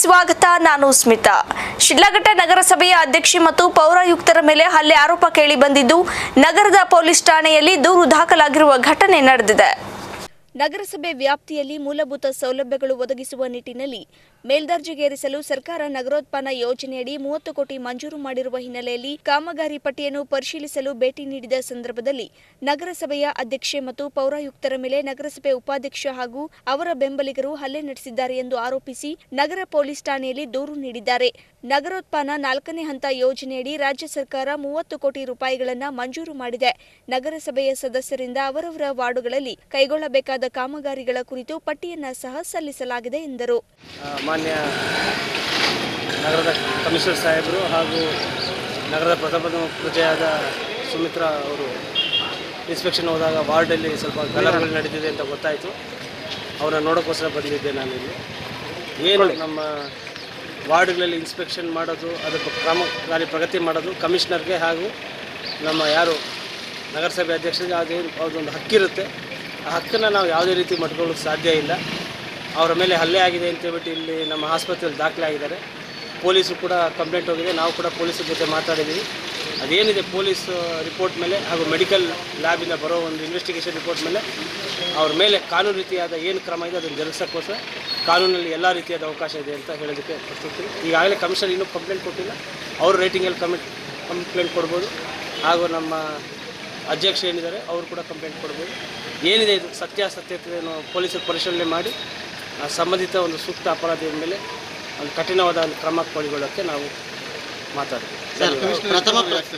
ಸ್ವಾಗತ ನಾನು ಸ್ಮಿತಾ ಶಿಡ್ಲಘಟ್ಟ ನಗರಸಭೆಯ ಅಧ್ಯಕ್ಷೆ ಮತ್ತು ಪೌರಾಯುಕ್ತರ ಮೇಲೆ ಹಲ್ಲೆ ಆರೋಪ ಕೇಳಿ ಬಂದಿದ್ದು ನಗರದ ಪೊಲೀಸ್ ಠಾಣೆಯಲ್ಲಿ ದೂರು ದಾಖಲಾಗಿರುವ ಘಟನೆ ನಡೆದಿದೆ ನಗರಸಭೆ ವ್ಯಾಪ್ತಿಯಲ್ಲಿ ಮೂಲಭೂತ ಸೌಲಭ್ಯಗಳು ಒದಗಿಸುವ ನಿಟ್ಟಿನಲ್ಲಿ ಮೇಲ್ದರ್ಜೆಗೇರಿಸಲು ಸರ್ಕಾರ ನಗರೋತ್ಪನ್ನ ಯೋಜನೆಯಡಿ ಮೂವತ್ತು ಕೋಟಿ ಮಂಜೂರು ಮಾಡಿರುವ ಹಿನ್ನೆಲೆಯಲ್ಲಿ ಕಾಮಗಾರಿ ಪಟ್ಟಿಯನ್ನು ಪರಿಶೀಲಿಸಲು ಭೇಟಿ ನೀಡಿದ ಸಂದರ್ಭದಲ್ಲಿ ನಗರಸಭೆಯ ಅಧ್ಯಕ್ಷೆ ಮತ್ತು ಪೌರಾಯುಕ್ತರ ಮೇಲೆ ನಗರಸಭೆ ಉಪಾಧ್ಯಕ್ಷ ಹಾಗೂ ಅವರ ಬೆಂಬಲಿಗರು ಹಲ್ಲೆ ನಡೆಸಿದ್ದಾರೆ ಎಂದು ಆರೋಪಿಸಿ ನಗರ ಪೊಲೀಸ್ ಠಾಣೆಯಲ್ಲಿ ದೂರು ನೀಡಿದ್ದಾರೆ ನಗರೋತ್ಪನ್ನ ನಾಲ್ಕನೇ ಹಂತ ಯೋಜನೆಯಡಿ ರಾಜ್ಯ ಸರ್ಕಾರ ಮೂವತ್ತು ಕೋಟಿ ರೂಪಾಯಿಗಳನ್ನ ಮಂಜೂರು ಮಾಡಿದೆ ನಗರಸಭೆಯ ಸದಸ್ಯರಿಂದ ಅವರವರ ವಾರ್ಡುಗಳಲ್ಲಿ ಕೈಗೊಳ್ಳಬೇಕಾದ ಕಾಮಗಾರಿಗಳ ಕುರಿತು ಪಟ್ಟಿಯನ್ನ ಸಹ ಸಲ್ಲಿಸಲಾಗಿದೆ ಎಂದರು ಆ, ಮಾನ್ಯ ನಗರದ ಕಮಿಷನರ್ ಸಾಹೇಬರು ಹಾಗೂ ನಗರದ ಪ್ರಥಮ ಪ್ರಜೆಯಾದ ಸುಮಿತ್ರಾ ಅವರು ಇನ್ಸ್ಪೆಕ್ಷನ್ ಹೋದಾಗ ವಾರ್ಡಲ್ಲಿ ಸ್ವಲ್ಪ ಗಲಭೆಗಳು ನಡೀತಿದೆ ಅಂತ ಗೊತ್ತಾಯಿತು ಅವರನ್ನ ನೋಡೋಕ್ಕೋಸ್ಕರ ಬಂದಿದ್ದೆ ನಾನು ಇಲ್ಲಿ ಏನು ನಮ್ಮ ವಾರ್ಡ್ಗಳಲ್ಲಿ ಇನ್ಸ್ಪೆಕ್ಷನ್ ಮಾಡೋದು ಅದಕ್ಕೆ ಕಾಮಗಾರಿ ಪ್ರಗತಿ ಮಾಡೋದು ಕಮಿಷನರ್ಗೆ ಹಾಗೂ ನಮ್ಮ ಯಾರು ನಗರಸಭೆ ಅಧ್ಯಕ್ಷರಿಗೆ ಅದೇನು ಅವ್ರದ್ದೊಂದು ಹಕ್ಕಿರುತ್ತೆ ಆ ಹಕ್ಕನ್ನು ನಾವು ಯಾವುದೇ ರೀತಿ ಮಟ್ಕೊಳ್ಳೋಕ್ಕೆ ಸಾಧ್ಯ ಇಲ್ಲ ಅವರ ಮೇಲೆ ಹಲ್ಲೆ ಆಗಿದೆ ಅಂತ ಹೇಳ್ಬಿಟ್ಟು ಇಲ್ಲಿ ನಮ್ಮ ಆಸ್ಪತ್ರೆಯಲ್ಲಿ ದಾಖಲೆ ಆಗಿದ್ದಾರೆ ಪೊಲೀಸರು ಕೂಡ ಕಂಪ್ಲೇಂಟ್ ಹೋಗಿದೆ ನಾವು ಕೂಡ ಪೊಲೀಸರ ಜೊತೆ ಮಾತಾಡಿದ್ದೀವಿ ಅದೇನಿದೆ ಪೊಲೀಸ್ ರಿಪೋರ್ಟ್ ಮೇಲೆ ಹಾಗೂ ಮೆಡಿಕಲ್ ಲ್ಯಾಬಿಂದ ಬರೋ ಒಂದು ಇನ್ವೆಸ್ಟಿಗೇಷನ್ ರಿಪೋರ್ಟ್ ಮೇಲೆ ಅವ್ರ ಮೇಲೆ ಕಾನೂನು ರೀತಿಯಾದ ಏನು ಕ್ರಮ ಇದೆ ಅದನ್ನು ಜರುಗಿಸೋಕ್ಕೋಸ್ಕರ ಕಾನೂನಲ್ಲಿ ಎಲ್ಲ ರೀತಿಯಾದ ಅವಕಾಶ ಇದೆ ಅಂತ ಹೇಳೋದಕ್ಕೆ ಪ್ರಸ್ತುತಿ ಈಗಾಗಲೇ ಕಮಿಷನರ್ ಇನ್ನೂ ಕಂಪ್ಲೇಂಟ್ ಕೊಟ್ಟಿಲ್ಲ ಅವ್ರ ರೇಟಿಂಗಲ್ಲಿ ಕಮಿಟ್ ಕಂಪ್ಲೇಂಟ್ ಕೊಡ್ಬೋದು ಹಾಗೂ ನಮ್ಮ ಅಧ್ಯಕ್ಷ ಏನಿದ್ದಾರೆ ಅವರು ಕೂಡ ಕಂಪ್ಲೇಂಟ್ ಕೊಡ್ಬೋದು ಏನಿದೆ ಇದು ಸತ್ಯಾಸತ್ಯತೆಯನ್ನು ಪೊಲೀಸರು ಪರಿಶೀಲನೆ ಮಾಡಿ ಆ ಸಂಬಂಧಿತ ಒಂದು ಸೂಕ್ತ ಅಪರಾಧಿಯ ಮೇಲೆ ಒಂದು ಕಠಿಣವಾದ ಒಂದು ಕ್ರಮ ಕೈಗೊಳ್ಳೋಕ್ಕೆ ನಾವು ಮಾತಾಡ್ತೀವಿ ಪ್ರಥಮ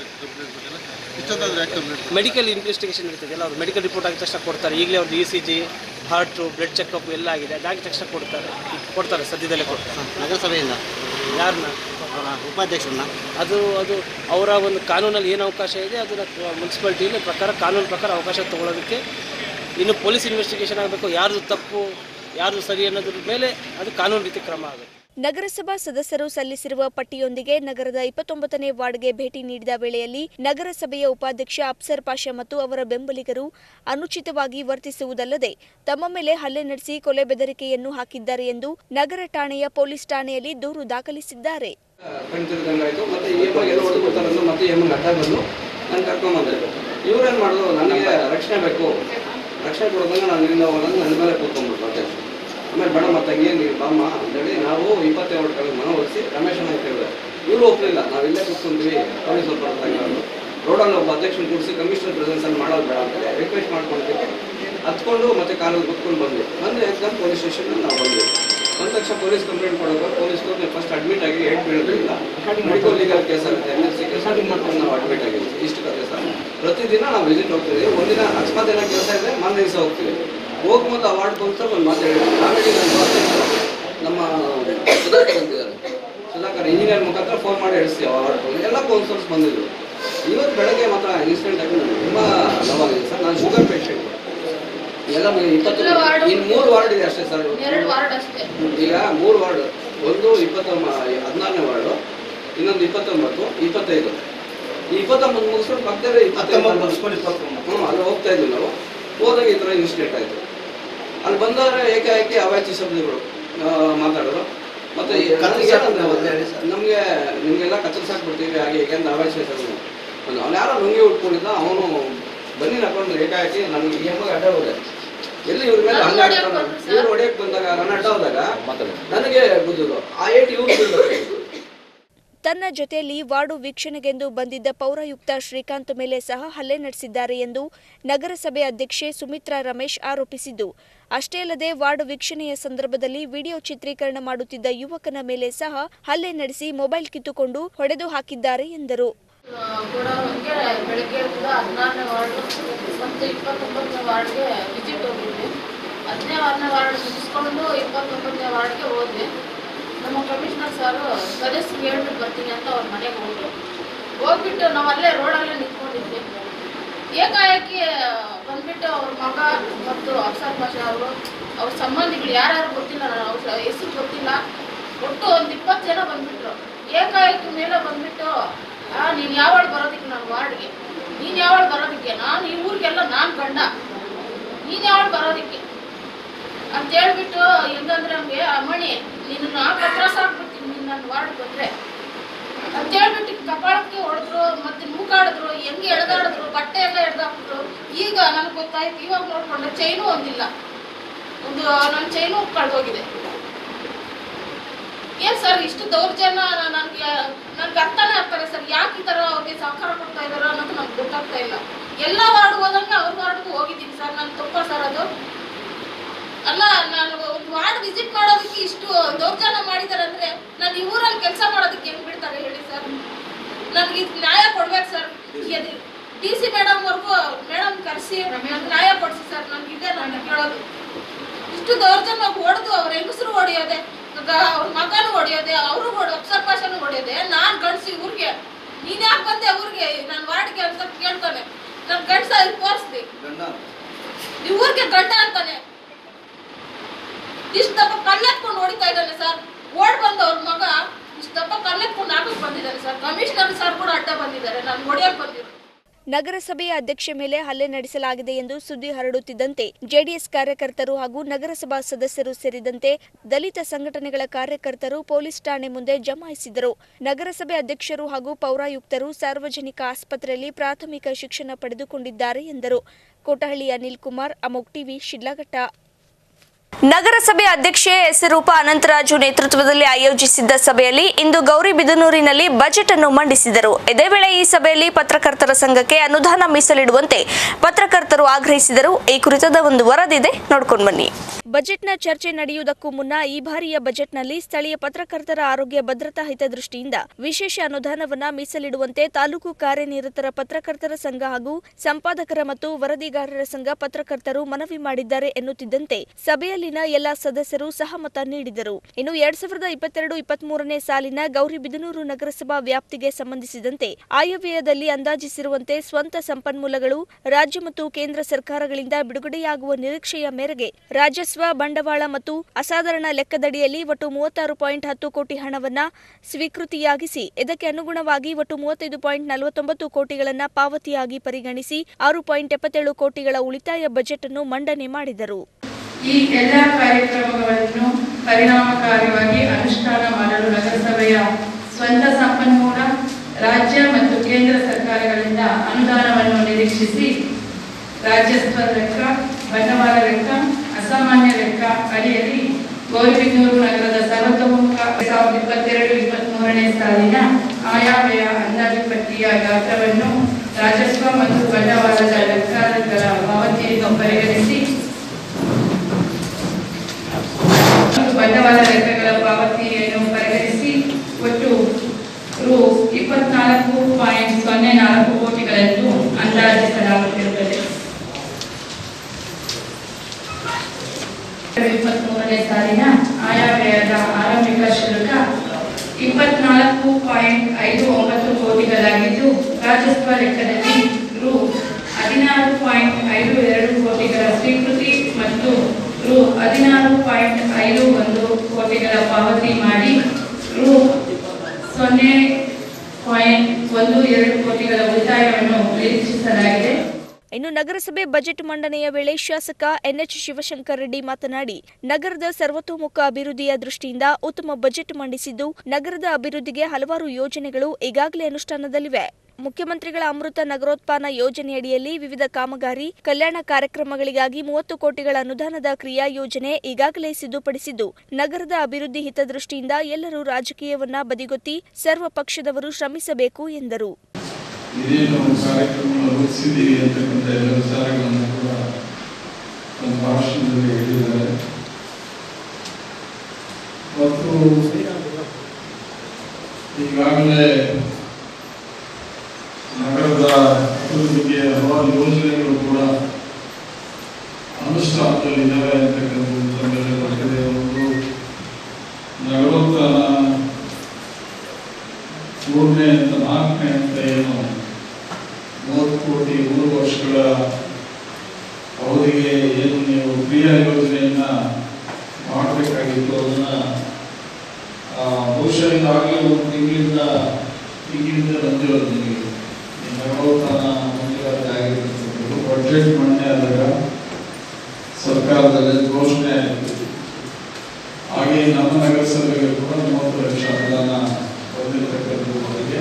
ಮೆಡಿಕಲ್ ಇನ್ವೆಸ್ಟಿಗೇಷನ್ ಇರ್ತದೆಲ್ಲ ಅವ್ರು ಮೆಡಿಕಲ್ ರಿಪೋರ್ಟ್ ಆಗಿದ ತಕ್ಷಣ ಕೊಡ್ತಾರೆ ಈಗಲೇ ಅವ್ರದ್ದು E C G heart blood checkup ಎಲ್ಲ ಆಗಿದೆ ಅದಾಗಿದ ತಕ್ಷಣ ಕೊಡ್ತಾರೆ ಕೊಡ್ತಾರೆ ಸದ್ಯದಲ್ಲೇ ಕೊಡ್ತಾರೆ ನಗರಸಭೆಯಿಂದ ಯಾರನ್ನ ಅವರ ಉಪಾಧ್ಯಕ್ಷರನ್ನ ಅದು ಅದು ಅವರ ಒಂದು ಕಾನೂನಲ್ಲಿ ಏನು ಅವಕಾಶ ಇದೆ ಅದನ್ನು ಮುನ್ಸಿಪಾಲ್ಟಿಯಲ್ಲಿ ಪ್ರಕಾರ ಕಾನೂನು ಪ್ರಕಾರ ಅವಕಾಶ ತಗೊಳ್ಳೋದಕ್ಕೆ ಇನ್ನು ಪೊಲೀಸ್ ಇನ್ವೆಸ್ಟಿಗೇಷನ್ ಆಗಬೇಕು ಯಾರ್ದು ತಪ್ಪು ಯಾರ್ದು ಸರಿ ಅನ್ನೋದ್ರ ಮೇಲೆ ಅದು ಕಾನೂನು ರೀತಿ ಕ್ರಮ ಆಗುತ್ತೆ ನಗರಸಭಾ ಸದಸ್ಯರು ಸಲ್ಲಿಸಿರುವ ಪಟ್ಟಿಯೊಂದಿಗೆ ನಗರದ ಇಪ್ಪತ್ತೊಂಬತ್ತನೇ ವಾರ್ಡ್ಗೆ ಭೇಟಿ ನೀಡಿದ ವೇಳೆಯಲ್ಲಿ ನಗರಸಭೆಯ ಉಪಾಧ್ಯಕ್ಷ ಅಫ್ಸರ್ ಪಾಷಾ ಮತ್ತು ಅವರ ಬೆಂಬಲಿಗರು ಅನುಚಿತವಾಗಿ ವರ್ತಿಸುವುದಲ್ಲದೆ ತಮ್ಮ ಮೇಲೆ ಹಲ್ಲೆ ನಡೆಸಿ ಕೊಲೆ ಬೆದರಿಕೆಯನ್ನು ಹಾಕಿದ್ದಾರೆ ಎಂದು ನಗರ ಠಾಣೆಯ ಪೊಲೀಸ್ ಠಾಣೆಯಲ್ಲಿ ದೂರು ದಾಖಲಿಸಿದ್ದಾರೆ ಕಣ್ ತಿರ್ಗಂಗಾಯ್ತು ಮತ್ತೆ ಎಮ್ಮಗೆ ಎಲ್ಲ ಹೊಡೆದು ಕೊಡ್ತಾರಂದು ಮತ್ತೆ ಎಮ್ಮಗೆ ಅಡ್ಡ ಬಂದು ನಾನು ಕರ್ಕೊಂಬಂದೆ ಇವ್ರೇನು ಮಾಡಿದ್ರು ನನಗೆ ರಕ್ಷಣೆ ಬೇಕು ರಕ್ಷಣೆ ಕೊಡೋದಂಗ ನಾನು ಇಲ್ಲಿಂದ ಹೋಗೋದಂಗ ನನ್ನ ಮೇಲೆ ಕೂತ್ಕೊಂಡ್ಬಿಟ್ರು ಅಧ್ಯಕ್ಷ ಆಮೇಲೆ ಬೇಡ ಮತ್ತೆ ಹಂಗೇನು ನೀವು ಬಾಮ್ಮ ಅಂತೇಳಿ ನಾವು ಇಪ್ಪತ್ತೇಳು ಕಡೆ ಮನ ಒಲಿಸಿ ರಮೇಶನ ಅಂತ ಹೇಳಿದೆ ಇವರು ಒಪ್ಪಲಿಲ್ಲ ನಾವು ಇಲ್ಲೇ ಕೂತ್ಕೊಂಡ್ವಿ ಪೊಲೀಸ್ ಒಬ್ಬರು ಅಂತ ರೋಡಲ್ಲಿ ಒಬ್ಬ ಅಧ್ಯಕ್ಷನ ಕೂಡಿಸಿ ಕಮಿಷನರ್ ಪ್ರೆಸೆನ್ಸಲ್ಲಿ ಮಾಡೋದು ಬೇಡ ಅಂತೇಳಿ ರಿಕ್ವೆಸ್ಟ್ ಮಾಡ್ಕೊಂಡಿದ್ದಕ್ಕೆ ಹತ್ಕೊಂಡು ಮತ್ತೆ ಕಾರಲ್ಲಿ ಕೂತ್ಕೊಂಡು ಬಂದ್ವಿ ಬಂದು ಎಕ್ಸಾಮ್ ಪೊಲೀಸ್ ಸ್ಟೇಷನ್ ನಾವು ಬಂದ್ವಿ ಬಂದ ತಕ್ಷಣ ಪೊಲೀಸ್ ಕಂಪ್ಲೇಂಟ್ ಕೊಡೋದು ಪೊಲೀಸ್ನವ್ರು ಫಸ್ಟ್ ಅಡ್ಮಿಟ್ ಆಗಿ ಏಟ್ ಬೀಳೋದ್ರಿಂದ ಮೆಡಿಕಲ್ ಲೀಗಲ್ ಕೇಸ್ ಆಗುತ್ತೆ ಎಮ್ ಎಸ್ ಸಿ ಕೇಸ್ ಮಾಡ್ಕೊಂಡು ನಾವು ಅಡ್ಮಿಟ್ ಆಗಿದ್ದೀವಿ ಇಷ್ಟು ಕತೆ ಸರ್ ಪ್ರತಿದಿನ ನಾವು ವಿಸಿಟ್ ಹೋಗ್ತೀವಿ ಒಂದಿನ ಅಕಸ್ಮಾತ್ ಏನೋ ಕೆಲಸ ಇದೆ ಮಾನ್ಯ ದಿವಸ ಹೋಗ್ತೀವಿ ಹೋಗಿ ಮೊದಲು ಅವಾರ್ಡ್ ಬಂತು ಒಂದು ಮಾತು ಹೇಳಿ ಆಮೇಲೆ ನನ್ನ ಅಧ್ಯಕ್ಷರು ನಮ್ಮ ಸುಧಾಕರ್ ಅಂತಿದ್ದಾರೆ ಸುಧಾಕರ್ ಇಂಜಿನಿಯರ್ ಮುಖಾಂತರ ಫೋನ್ ಮಾಡಿ ಹೇಳಿಸ್ತೀವಿ ಅವಾರ್ಡ್ ಎಲ್ಲ ಕೌನ್ಸಲ್ಸ್ ಬಂದಿದ್ರು ಇವತ್ತು ಬೆಳಗ್ಗೆ ಮಾತ್ರ ಇನ್ಸಿಡೆಂಟ್ ಆಗಿ ನನಗೆ ತುಂಬ ನೋವಾಗಿದೆ ಸರ್ ನಾನು ಶುಗರ್ ಪೇಷಂಟ್ ಎಲ್ಲ ಇಪ್ಪತ್ತು ಇನ್ನು ಮೂರು ವಾರ್ಡ್ ಇದೆ ಅಷ್ಟೇ ಸರ್ ಎರಡು ವಾರ್ಡ್ ಅಷ್ಟೇ ಈಗ ಮೂರು ವಾರ್ಡ್ ಒಂದು ಇಪ್ಪತ್ತೊಂಬ ಹದಿನಾರನೇ ವಾರ್ಡು ಇನ್ನೊಂದು ಇಪ್ಪತ್ತೊಂಬತ್ತು ಇಪ್ಪತ್ತೈದು ಈ ಇಪ್ಪತ್ತೊಂಬತ್ತು ಮುಗಿಸ್ಕೊಂಡು ಪಕ್ಕದಲ್ಲೇ ಇಪ್ಪತ್ತೈದು ಹ್ಞೂ ಅಲ್ಲಿ ಹೋಗ್ತಾ ಇದ್ವಿ ನಾವು ಹೋದಾಗ ಈ ಥರ ಇನ್ಸಿಡೆಂಟ್ ಆಯಿತು ಅಲ್ಲಿ ಬಂದವರೆ ಏಕಾಏಕಿ ಅವಾಚ್ಯ ಶಬ್ದಗಳು ಆ, ಮಾತಾಡೋದು ಮತ್ತೆ ನಮಗೆ ನಿಮಗೆಲ್ಲ ಕತ್ತರಿಸಾಕ್ಬಿಡ್ತೀವಿ ಹಾಗೆ ಏಕೆಂದ್ರೆ ಅವಾಚ್ಯ ಶಬ್ದಗಳು ಒಂದು ಅವ್ನು ಯಾರೋ ಲುಂಗಿ ಉಟ್ಕೊಂಡಿದ್ದ ಅವನು ಬನ್ನಿ ಹಾಕೊಂಡು ಏಕಾಏಕಿ ನನಗೆ ಈ ಅಮ್ಮಗೆ ಅಡ್ಡ ಹೋದೆ ಎಲ್ಲಿ ಇವ್ರ ಮೇಲೆ ಹಂಗ ಇವ್ರು ಹೊಡೆಯಕ್ಕೆ ಬಂದಾಗ ನನ್ನ ಅಡ್ಡ ಹೋದಾಗ ನನಗೆ ಬುದ್ಧದು ಆ ಏಟ್ ಇವ್ರು ಬೀಳ್ಬೇಕು ತನ್ನ ಜೊತೆಯಲ್ಲಿ ವಾರ್ಡು ವೀಕ್ಷಣೆಗೆಂದು ಬಂದಿದ್ದ ಪೌರಾಯುಕ್ತ ಶ್ರೀಕಾಂತ್ ಮೇಲೆ ಸಹ ಹಲ್ಲೆ ನಡೆಸಿದ್ದಾರೆ ಎಂದು ನಗರಸಭೆ ಅಧ್ಯಕ್ಷೆ ಸುಮಿತ್ರಾ ರಮೇಶ್ ಆರೋಪಿಸಿದ್ದು ಅಷ್ಟೇ ಅಲ್ಲದೆ ವಾರ್ಡ್ ವೀಕ್ಷಣೆಯ ಸಂದರ್ಭದಲ್ಲಿ ವಿಡಿಯೋ ಚಿತ್ರೀಕರಣ ಮಾಡುತ್ತಿದ್ದ ಯುವಕನ ಮೇಲೆ ಸಹ ಹಲ್ಲೆ ನಡೆಸಿ ಮೊಬೈಲ್ ಕಿತ್ತುಕೊಂಡು ಹೊಡೆದು ಹಾಕಿದ್ದಾರೆ ಎಂದರು ಕೊಡೋರಿಗೆ ಬೆಳಗ್ಗೆ ಕೂಡ ಹದಿನಾರನೇ ವಾರ್ಡ್ ಮತ್ತು ಇಪ್ಪತ್ತೊಂಬತ್ತನೇ ವಾರ್ಡ್ಗೆ ವಿಸಿಟ್ ಹೋಗಿದ್ವಿ ಹದಿನೇ ಆರನೇ ವಾರ್ಡ್ ಮುಗಿಸ್ಕೊಂಡು ಇಪ್ಪತ್ತೊಂಬತ್ತನೇ ವಾರ್ಡ್ಗೆ ಹೋದ್ವಿ ನಮ್ಮ ಕಮಿಷನರ್ ಸಾರು ಸದಸ್ಯರಿಗೆ ಹೇಳ್ಬಿಟ್ಟು ಬರ್ತೀನಿ ಅಂತ ಅವ್ರ ಮನೆಗೆ ಹೋದ್ರು ಹೋಗ್ಬಿಟ್ಟು ನಾವು ಅಲ್ಲೇ ರೋಡಲ್ಲೇ ನಿಂತ್ಕೊಂಡಿದ್ವಿ ಏಕಾಏಕಿ ಬಂದ್ಬಿಟ್ಟು ಅವ್ರ ಮಗ ಮತ್ತು ಅಫ್ಸರ್ ಪಾಷಾ ಅವರು ಅವ್ರ ಸಂಬಂಧಿಗಳು ಯಾರ್ಯಾರು ಗೊತ್ತಿಲ್ಲ ನಾನು ಅವ್ರ ಹೆಸರು ಗೊತ್ತಿಲ್ಲ ಒಟ್ಟು ಒಂದು ಇಪ್ಪತ್ತು ಜನ ಬಂದ್ಬಿಟ್ರು ಏಕಾಏಕಿ ಮೇಲೆ ಬಂದ್ಬಿಟ್ಟು ಆ ನೀನು ಯಾವಳು ಬರೋದಕ್ಕೆ ನಾನು ವಾರ್ಡ್ಗೆ ನೀನು ಯಾವಳು ಬರೋದಕ್ಕೆ ನಾನು ಈ ಊರಿಗೆಲ್ಲ ನಾನು ಗಂಡ ನೀನು ಯಾವಳು ಬರೋದಕ್ಕೆ ಅಂತ ಹೇಳ್ಬಿಟ್ಟು ಹೆಂಗಂದ್ರೆ ನಮ್ಗೆ ಅಮ್ಮಣಿ ನಿನ್ನ ಪತ್ರ ಸಾಕ್ಬಿಡ್ತೀನಿ ನೀನು ನನ್ನ ವಾರ್ಡ್ ಬಂದ್ರೆ ಅಂತ ಹೇಳ್ಬಿಟ್ಟು ಕಪಾಳಕ್ಕೆ ಹೊಡೆದ್ರು ಮತ್ತೆ ಮೂಕಾಡಿದ್ರು ಹೆಂಗೆ ಎಳ್ದಾಡಿದ್ರು ಬಟ್ಟೆ ಎಲ್ಲ ಎಳ್ದಾಕ್ಬಿಟ್ರು ಈಗ ನನಗೆ ಗೊತ್ತಾಯ್ತು ಇವಾಗ ನೋಡ್ಕೊಂಡೆ ಚೈನು ಒಂದಿಲ್ಲ ಒಂದು ನನ್ನ ಚೈನು ಕಳ್ದೋಗಿದೆ ಏನ್ ಸರ್ ಇಷ್ಟು ದೌರ್ಜನ್ಯ ನನಗೆ ನನ್ಗೆ ಅರ್ಥನೇ ಆಗ್ತಾರೆ ಸರ್ ಯಾಕೆ ಈ ತರ ಅವ್ರಿಗೆ ಸಹಕಾರ ಕೊಡ್ತಾ ಇದಾರೋ ಅನ್ನೋದು ನಮ್ಗೆ ಗೊತ್ತಾಗ್ತಾ ಇಲ್ಲ ಎಲ್ಲ ವಾರ್ಡ್ ಹೋದಂಗೆ ಅವ್ರ ವಾರ್ಡ್ಗೂ ಹೋಗಿದ್ದೀನಿ ಸರ್ ನಾನು ತಪ್ಪ ಸರ್ ಅದು ಅಲ್ಲ ನಾನು ಒಂದು ವಾರ್ಡ್ ವಿಸಿಟ್ ಮಾಡೋದಕ್ಕೆ ಇಷ್ಟು ದೌರ್ಜನ್ಯ ಮಾಡಿದ್ದಾರೆ ಅಂದ್ರೆ ನಾನು ಈ ಊರಲ್ಲಿ ಕೆಲಸ ಮಾಡೋದಕ್ಕೆ ಹೆಂಗ್ ಬಿಡ್ತಾರೆ ಹೇಳಿ ಸರ್ ನನಗೆ ಇದು ನ್ಯಾಯ ಕೊಡ್ಬೇಕು ಸರ್ ಡಿ ಸಿ ಮೇಡಮ್ ವರ್ಗು ಮೇಡಮ್ ಕರೆಸಿ ನ್ಯಾಯ ಕೊಡಿಸಿ ಸರ್ ನನ್ಗೆ ಇದೆ ನಾನು ಕೇಳೋದು ಇಷ್ಟು ದೌರ್ಜನ್ಯ ಹೊಡೆದು ಅವ್ರ ಹೆಂಗಸರು ಹೊಡೆಯೋದೆ ಅವ್ರ ಮಗನು ಹೊಡೆಯೋದೆ ಅವರು ಹೊಡೆ ಅಬ್ಸರ್ವೇಷನ್ ಹೊಡೆಯೋದೆ ನಾನ್ ಗಂಡ್ಸಿ ಊರಿಗೆ ನೀನ್ ಯಾಕೆ ಬಂದೆ ಊರಿಗೆ ನಾನು ವಾರ್ಡ್ಗೆ ಅಂತ ಕೇಳ್ತಾನೆ ನನ್ ಗಂಡ್ಸ ಇಲ್ಲಿ ತೋರಿಸ್ದಿ ಗಂಡ ಈ ಊರಿಗೆ ಗಂಡ ಅಂತಾನೆ ಇಷ್ಟು ದಪ್ಪ ಕಲ್ಲೆತ್ಕೊಂಡು ಹೊಡಿತಾ ಇದ್ದಾನೆ ಸರ್ ಓಡ್ ಬಂದ ಅವ್ರ ಮಗ ಇಷ್ಟು ದಪ್ಪ ಕಲ್ಲೆತ್ಕೊಂಡು ಹಾಕಕ್ ಬಂದಿದ್ದಾನೆ ಸರ್ ಕಮಿಷನರ್ ಸರ್ ಕೂಡ ಅಡ್ಡ ಬಂದಿದ್ದಾರೆ ನಾನು ಹೊಡಿಯಕ್ ಬಂದಿರೋ ನಗರಸಭೆಯ ಅಧ್ಯಕ್ಷೆ ಮೇಲೆ ಹಲ್ಲೆ ನಡೆಸಲಾಗಿದೆ ಎಂದು ಸುದ್ದಿ ಹರಡುತ್ತಿದ್ದಂತೆ ಜೆಡಿಎಸ್ ಕಾರ್ಯಕರ್ತರು ಹಾಗೂ ನಗರಸಭಾ ಸದಸ್ಯರು ಸೇರಿದಂತೆ ದಲಿತ ಸಂಘಟನೆಗಳ ಕಾರ್ಯಕರ್ತರು ಪೊಲೀಸ್ ಠಾಣೆ ಮುಂದೆ ಜಮಾಯಿಸಿದರು ನಗರಸಭೆ ಅಧ್ಯಕ್ಷರು ಹಾಗೂ ಪೌರಾಯುಕ್ತರು ಸಾರ್ವಜನಿಕ ಆಸ್ಪತ್ರೆಯಲ್ಲಿ ಪ್ರಾಥಮಿಕ ಶಿಕ್ಷಣ ಪಡೆದುಕೊಂಡಿದ್ದಾರೆ ಎಂದರು ಕೋಟಹಳ್ಳಿ ಅನಿಲ್ ಕುಮಾರ್ ಅಮೋಕ್ ಟಿವಿ ಶಿಡ್ಲಘಟ್ಟ ನಗರಸಭೆ ಅಧ್ಯಕ್ಷೆ ಹೆಸರೂಪ ಅನಂತರಾಜು ನೇತೃತ್ವದಲ್ಲಿ ಆಯೋಜಿಸಿದ್ದ ಸಭೆಯಲ್ಲಿ ಇಂದು ಗೌರಿಬಿದನೂರಿನಲ್ಲಿ ಬಜೆಟ್ ಅನ್ನು ಮಂಡಿಸಿದರು ಇದೇ ವೇಳೆ ಈ ಸಭೆಯಲ್ಲಿ ಪತ್ರಕರ್ತರ ಸಂಘಕ್ಕೆ ಅನುದಾನ ಮೀಸಲಿಡುವಂತೆ ಪತ್ರಕರ್ತರು ಆಗ್ರಹಿಸಿದರು ಈ ಕುರಿತಾದ ಒಂದು ವರದಿದೆ ನೋಡ್ಕೊಂಡು ಬನ್ನಿ ಬಜೆಟ್ನ ಚರ್ಚೆ ನಡೆಯುವುದಕ್ಕೂ ಮುನ್ನ ಈ ಬಾರಿಯ ಬಜೆಟ್ನಲ್ಲಿ ಸ್ಥಳೀಯ ಪತ್ರಕರ್ತರ ಆರೋಗ್ಯ ಭದ್ರತಾ ಹಿತದೃಷ್ಟಿಯಿಂದ ವಿಶೇಷ ಅನುದಾನವನ್ನ ಮೀಸಲಿಡುವಂತೆ ತಾಲೂಕು ಕಾರ್ಯನಿರತರ ಪತ್ರಕರ್ತರ ಸಂಘ ಹಾಗೂ ಸಂಪಾದಕರ ಮತ್ತು ವರದಿಗಾರರ ಸಂಘ ಪತ್ರಕರ್ತರು ಮನವಿ ಮಾಡಿದ್ದಾರೆ ಎನ್ನುತ್ತಿದ್ದಂತೆ ಸಭೆಯಲ್ಲಿನ ಎಲ್ಲ ಸದಸ್ಯರು ಸಹಮತ ನೀಡಿದರು ಇನ್ನು ಎರಡ್ ಸಾವಿರದ ಇಪ್ಪತ್ತೆರಡು ಇಪ್ಪತ್ಮೂರನೇ ಸಾಲಿನ ಗೌರಿಬಿದನೂರು ನಗರಸಭಾ ವ್ಯಾಪ್ತಿಗೆ ಸಂಬಂಧಿಸಿದಂತೆ ಆಯವ್ಯಯದಲ್ಲಿ ಅಂದಾಜಿಸಿರುವಂತೆ ಸ್ವಂತ ಸಂಪನ್ಮೂಲಗಳು ರಾಜ್ಯ ಮತ್ತು ಕೇಂದ್ರ ಸರ್ಕಾರಗಳಿಂದ ಬಿಡುಗಡೆಯಾಗುವ ನಿರೀಕ್ಷೆಯ ಮೇರೆಗೆ ರಾಜಸ್ವ ಬಂಡವಾಳ ಮತ್ತು ಅಸಾಧಾರಣ ಲೆಕ್ಕದಡಿಯಲ್ಲಿ ಒಟ್ಟು ಮೂವತ್ತಾರು ಪಾಯಿಂಟ್ ಹತ್ತು ಕೋಟಿ ಹಣವನ್ನ ಸ್ವೀಕೃತಿಯಾಗಿಸಿ ಇದಕ್ಕೆ ಅನುಗುಣವಾಗಿ ಒಟ್ಟು ಮೂವತ್ತೈದು ಪಾಯಿಂಟ್ ನಲವತ್ತೊಂಬತ್ತು ಕೋಟಿಗಳನ್ನ ಪಾವತಿಯಾಗಿ ಪರಿಗಣಿಸಿ ಆರು ಪಾಯಿಂಟ್ ಎಪ್ಪತ್ತೇಳು ಕೋಟಿಗಳ ಉಳಿತಾಯ ಬಜೆಟ್ ಅನ್ನು ಮಂಡನೆ ಮಾಡಿದರು ಈ ಎಲ್ಲ ಕಾರ್ಯಕ್ರಮಗಳನ್ನು ಪರಿಣಾಮಕಾರಿಯಾಗಿ ಅನುಷ್ಠಾನ ಮಾಡಲು ನಗರಸಭೆಯ ಸ್ವಂತ ಸಂಪನ್ಮೂಲ ರಾಜ್ಯ ಮತ್ತು ಕೇಂದ್ರ ಸರ್ಕಾರಗಳಿಂದ ಅನುದಾನವನ್ನು ನಿರೀಕ್ಷಿಸಿ ರಾಜ್ಯಸ್ವ ಲೆಕ್ಕ ಬಂಡವಾಳ ಲೆಕ್ಕ ಅಸಾಮಾನ್ಯ ಲೆಕ್ಕ ಅಡಿಯಲ್ಲಿ ಗೌರಿಬಿದನೂರು ನಗರದ ಸರ್ವತೋಮುಖ ಸಾವಿರದ ಇಪ್ಪತ್ತೆರಡು ಇಪ್ಪತ್ಮೂರನೇ ಸಾಲಿನ ಆಯಾವ್ಯಯ ಅಂದಾಜು ಪಟ್ಟಿಯ ಗಾತ್ರವನ್ನು ರಾಜಸ್ವ ಮತ್ತು ಬಂಡವಾಳದ ಲೆಕ್ಕಗಳ ಪಾವತಿಯನ್ನು ಪರಿಗಣಿಸಿ ಮತ್ತು ಬಂಡವಾಳ ಲೆಕ್ಕಗಳ ಪಾವತಿಯನ್ನು ಪರಿಗಣಿಸಿ ಒಟ್ಟು ರು ಇಪ್ಪತ್ನಾಲ್ಕು ಪಾಯಿಂಟ್ ಸೊನ್ನೆ ನಾಲ್ಕು ಕೋಟಿಗಳನ್ನು ಅಂದಾಜಿಸಲಾಗುತ್ತಿರುತ್ತದೆ ಇಪ್ಪತ್ಮೂರನೇ ಸಾಲಿನ ಆಯವ್ಯಯದ ಆರಂಭಿಕ ಶುಲ್ಕ ಇಪ್ಪತ್ನಾಲ್ಕು ಪಾಯಿಂಟ್ ಐದು ಒಂಬತ್ತು ಕೋಟಿಗಳಾಗಿದ್ದು ರಾಜಸ್ವ ಲೆಕ್ಕದಲ್ಲಿ ರು ಹದಿನಾರು ಪಾಯಿಂಟ್ ಐದು ಎರಡು ಕೋಟಿಗಳ ಸ್ವೀಕೃತಿ ಮತ್ತು ರು ಹದಿನಾರು ಪಾಯಿಂಟ್ ಐದು ಒಂದು ಕೋಟಿಗಳ ಪಾವತಿ ಮಾಡಿ ರು ಸೊನ್ನೆ ಪಾಯಿಂಟ್ ಒಂದು ಎರಡು ಕೋಟಿಗಳ ಉಳಿತಾಯವನ್ನು ನಿರೀಕ್ಷಿಸಲಾಗಿದೆ ಇನ್ನು ನಗರಸಭೆ ಬಜೆಟ್ ಮಂಡನೆಯ ವೇಳೆ ಶಾಸಕ ಎನ್ಎಚ್ ಶಿವಶಂಕರ್ ರೆಡ್ಡಿ ಮಾತನಾಡಿ ನಗರದ ಸರ್ವತೋಮುಖ ಅಭಿವೃದ್ಧಿಯ ದೃಷ್ಟಿಯಿಂದ ಉತ್ತಮ ಬಜೆಟ್ ಮಂಡಿಸಿದ್ದು ನಗರದ ಅಭಿವೃದ್ಧಿಗೆ ಹಲವಾರು ಯೋಜನೆಗಳು ಈಗಾಗಲೇ ಅನುಷ್ಠಾನದಲ್ಲಿವೆ ಮುಖ್ಯಮಂತ್ರಿಗಳ ಅಮೃತ ನಗರೋತ್ಥಾನ ಯೋಜನೆಯಡಿಯಲ್ಲಿ ವಿವಿಧ ಕಾಮಗಾರಿ ಕಲ್ಯಾಣ ಕಾರ್ಯಕ್ರಮಗಳಿಗಾಗಿ ಮೂವತ್ತು ಕೋಟಿಗಳ ಅನುದಾನದ ಕ್ರಿಯಾ ಯೋಜನೆ ಈಗಾಗಲೇ ಸಿದ್ಧಪಡಿಸಿದ್ದು ನಗರದ ಅಭಿವೃದ್ಧಿ ಹಿತದೃಷ್ಟಿಯಿಂದ ಎಲ್ಲರೂ ರಾಜಕೀಯವನ್ನ ಬದಿಗೊತ್ತಿ ಸರ್ವ ಪಕ್ಷದವರು ಶ್ರಮಿಸಬೇಕು ಎಂದರು ಇದೇನು ಕಾರ್ಯಕ್ರಮವನ್ನು ರೂಪಿಸಿದ್ದೀವಿ ಅಂತಕ್ಕಂಥ ಎಲ್ಲ ವಿಚಾರಗಳನ್ನು ಕೂಡ ಒಂದು ಭಾಷಣದಲ್ಲಿ ಹೇಳಿದ್ದಾರೆ ಮತ್ತು ಈಗಾಗಲೇ ನಗರದ ಅಭಿವೃದ್ಧಿಗೆ ಹಲವಾರು ಯೋಜನೆಗಳು ಕೂಡ ಅನುಷ್ಠಾನದಲ್ಲಿದ್ದಾವೆ ಅಂತಕ್ಕಂಥದ್ದು ತಮ್ಮೆಲ್ಲ ಗೊತ್ತಿದೆ ಒಂದು ನಗರೋತ್ಥಾನ ಮೂರನೇ ಅಂತ ನಾಲ್ಕನೇ ಅಂತ ಏನು ಮೂವತ್ತು ಕೋಟಿ ಮೂರು ವರ್ಷಗಳ ಅವಧಿಗೆ ಏನು ನೀವು ಕ್ರಿಯಾ ಯೋಜನೆಯನ್ನ ಮಾಡಬೇಕಾಗಿತ್ತು ಅದನ್ನ ಆ, ಬಹುಶಃ ಇದಾಗಲೇ ಒಂದು ತಿಂಗಳಿಂದ ಈಗಿನಿಂದ ಬಂದಿರೋದು ನಿಮಗೆ ಈ ನಗರೋತ್ಥಾನ ಮಂಜೂರಾತಿ ಆಗಿರ್ತಕ್ಕಂಥದ್ದು ಬಡ್ಜೆಟ್ ಮಂಡನೆ ಆದಾಗ ಸರ್ಕಾರದಲ್ಲಿ ಘೋಷಣೆ ಆಯಿತು ನಗರಸಭೆಗೆ ಕೂಡ ಮೂವತ್ತು ಲಕ್ಷ ಅನುದಾನ ಬಂದಿರತಕ್ಕಂಥದ್ದಕ್ಕೆ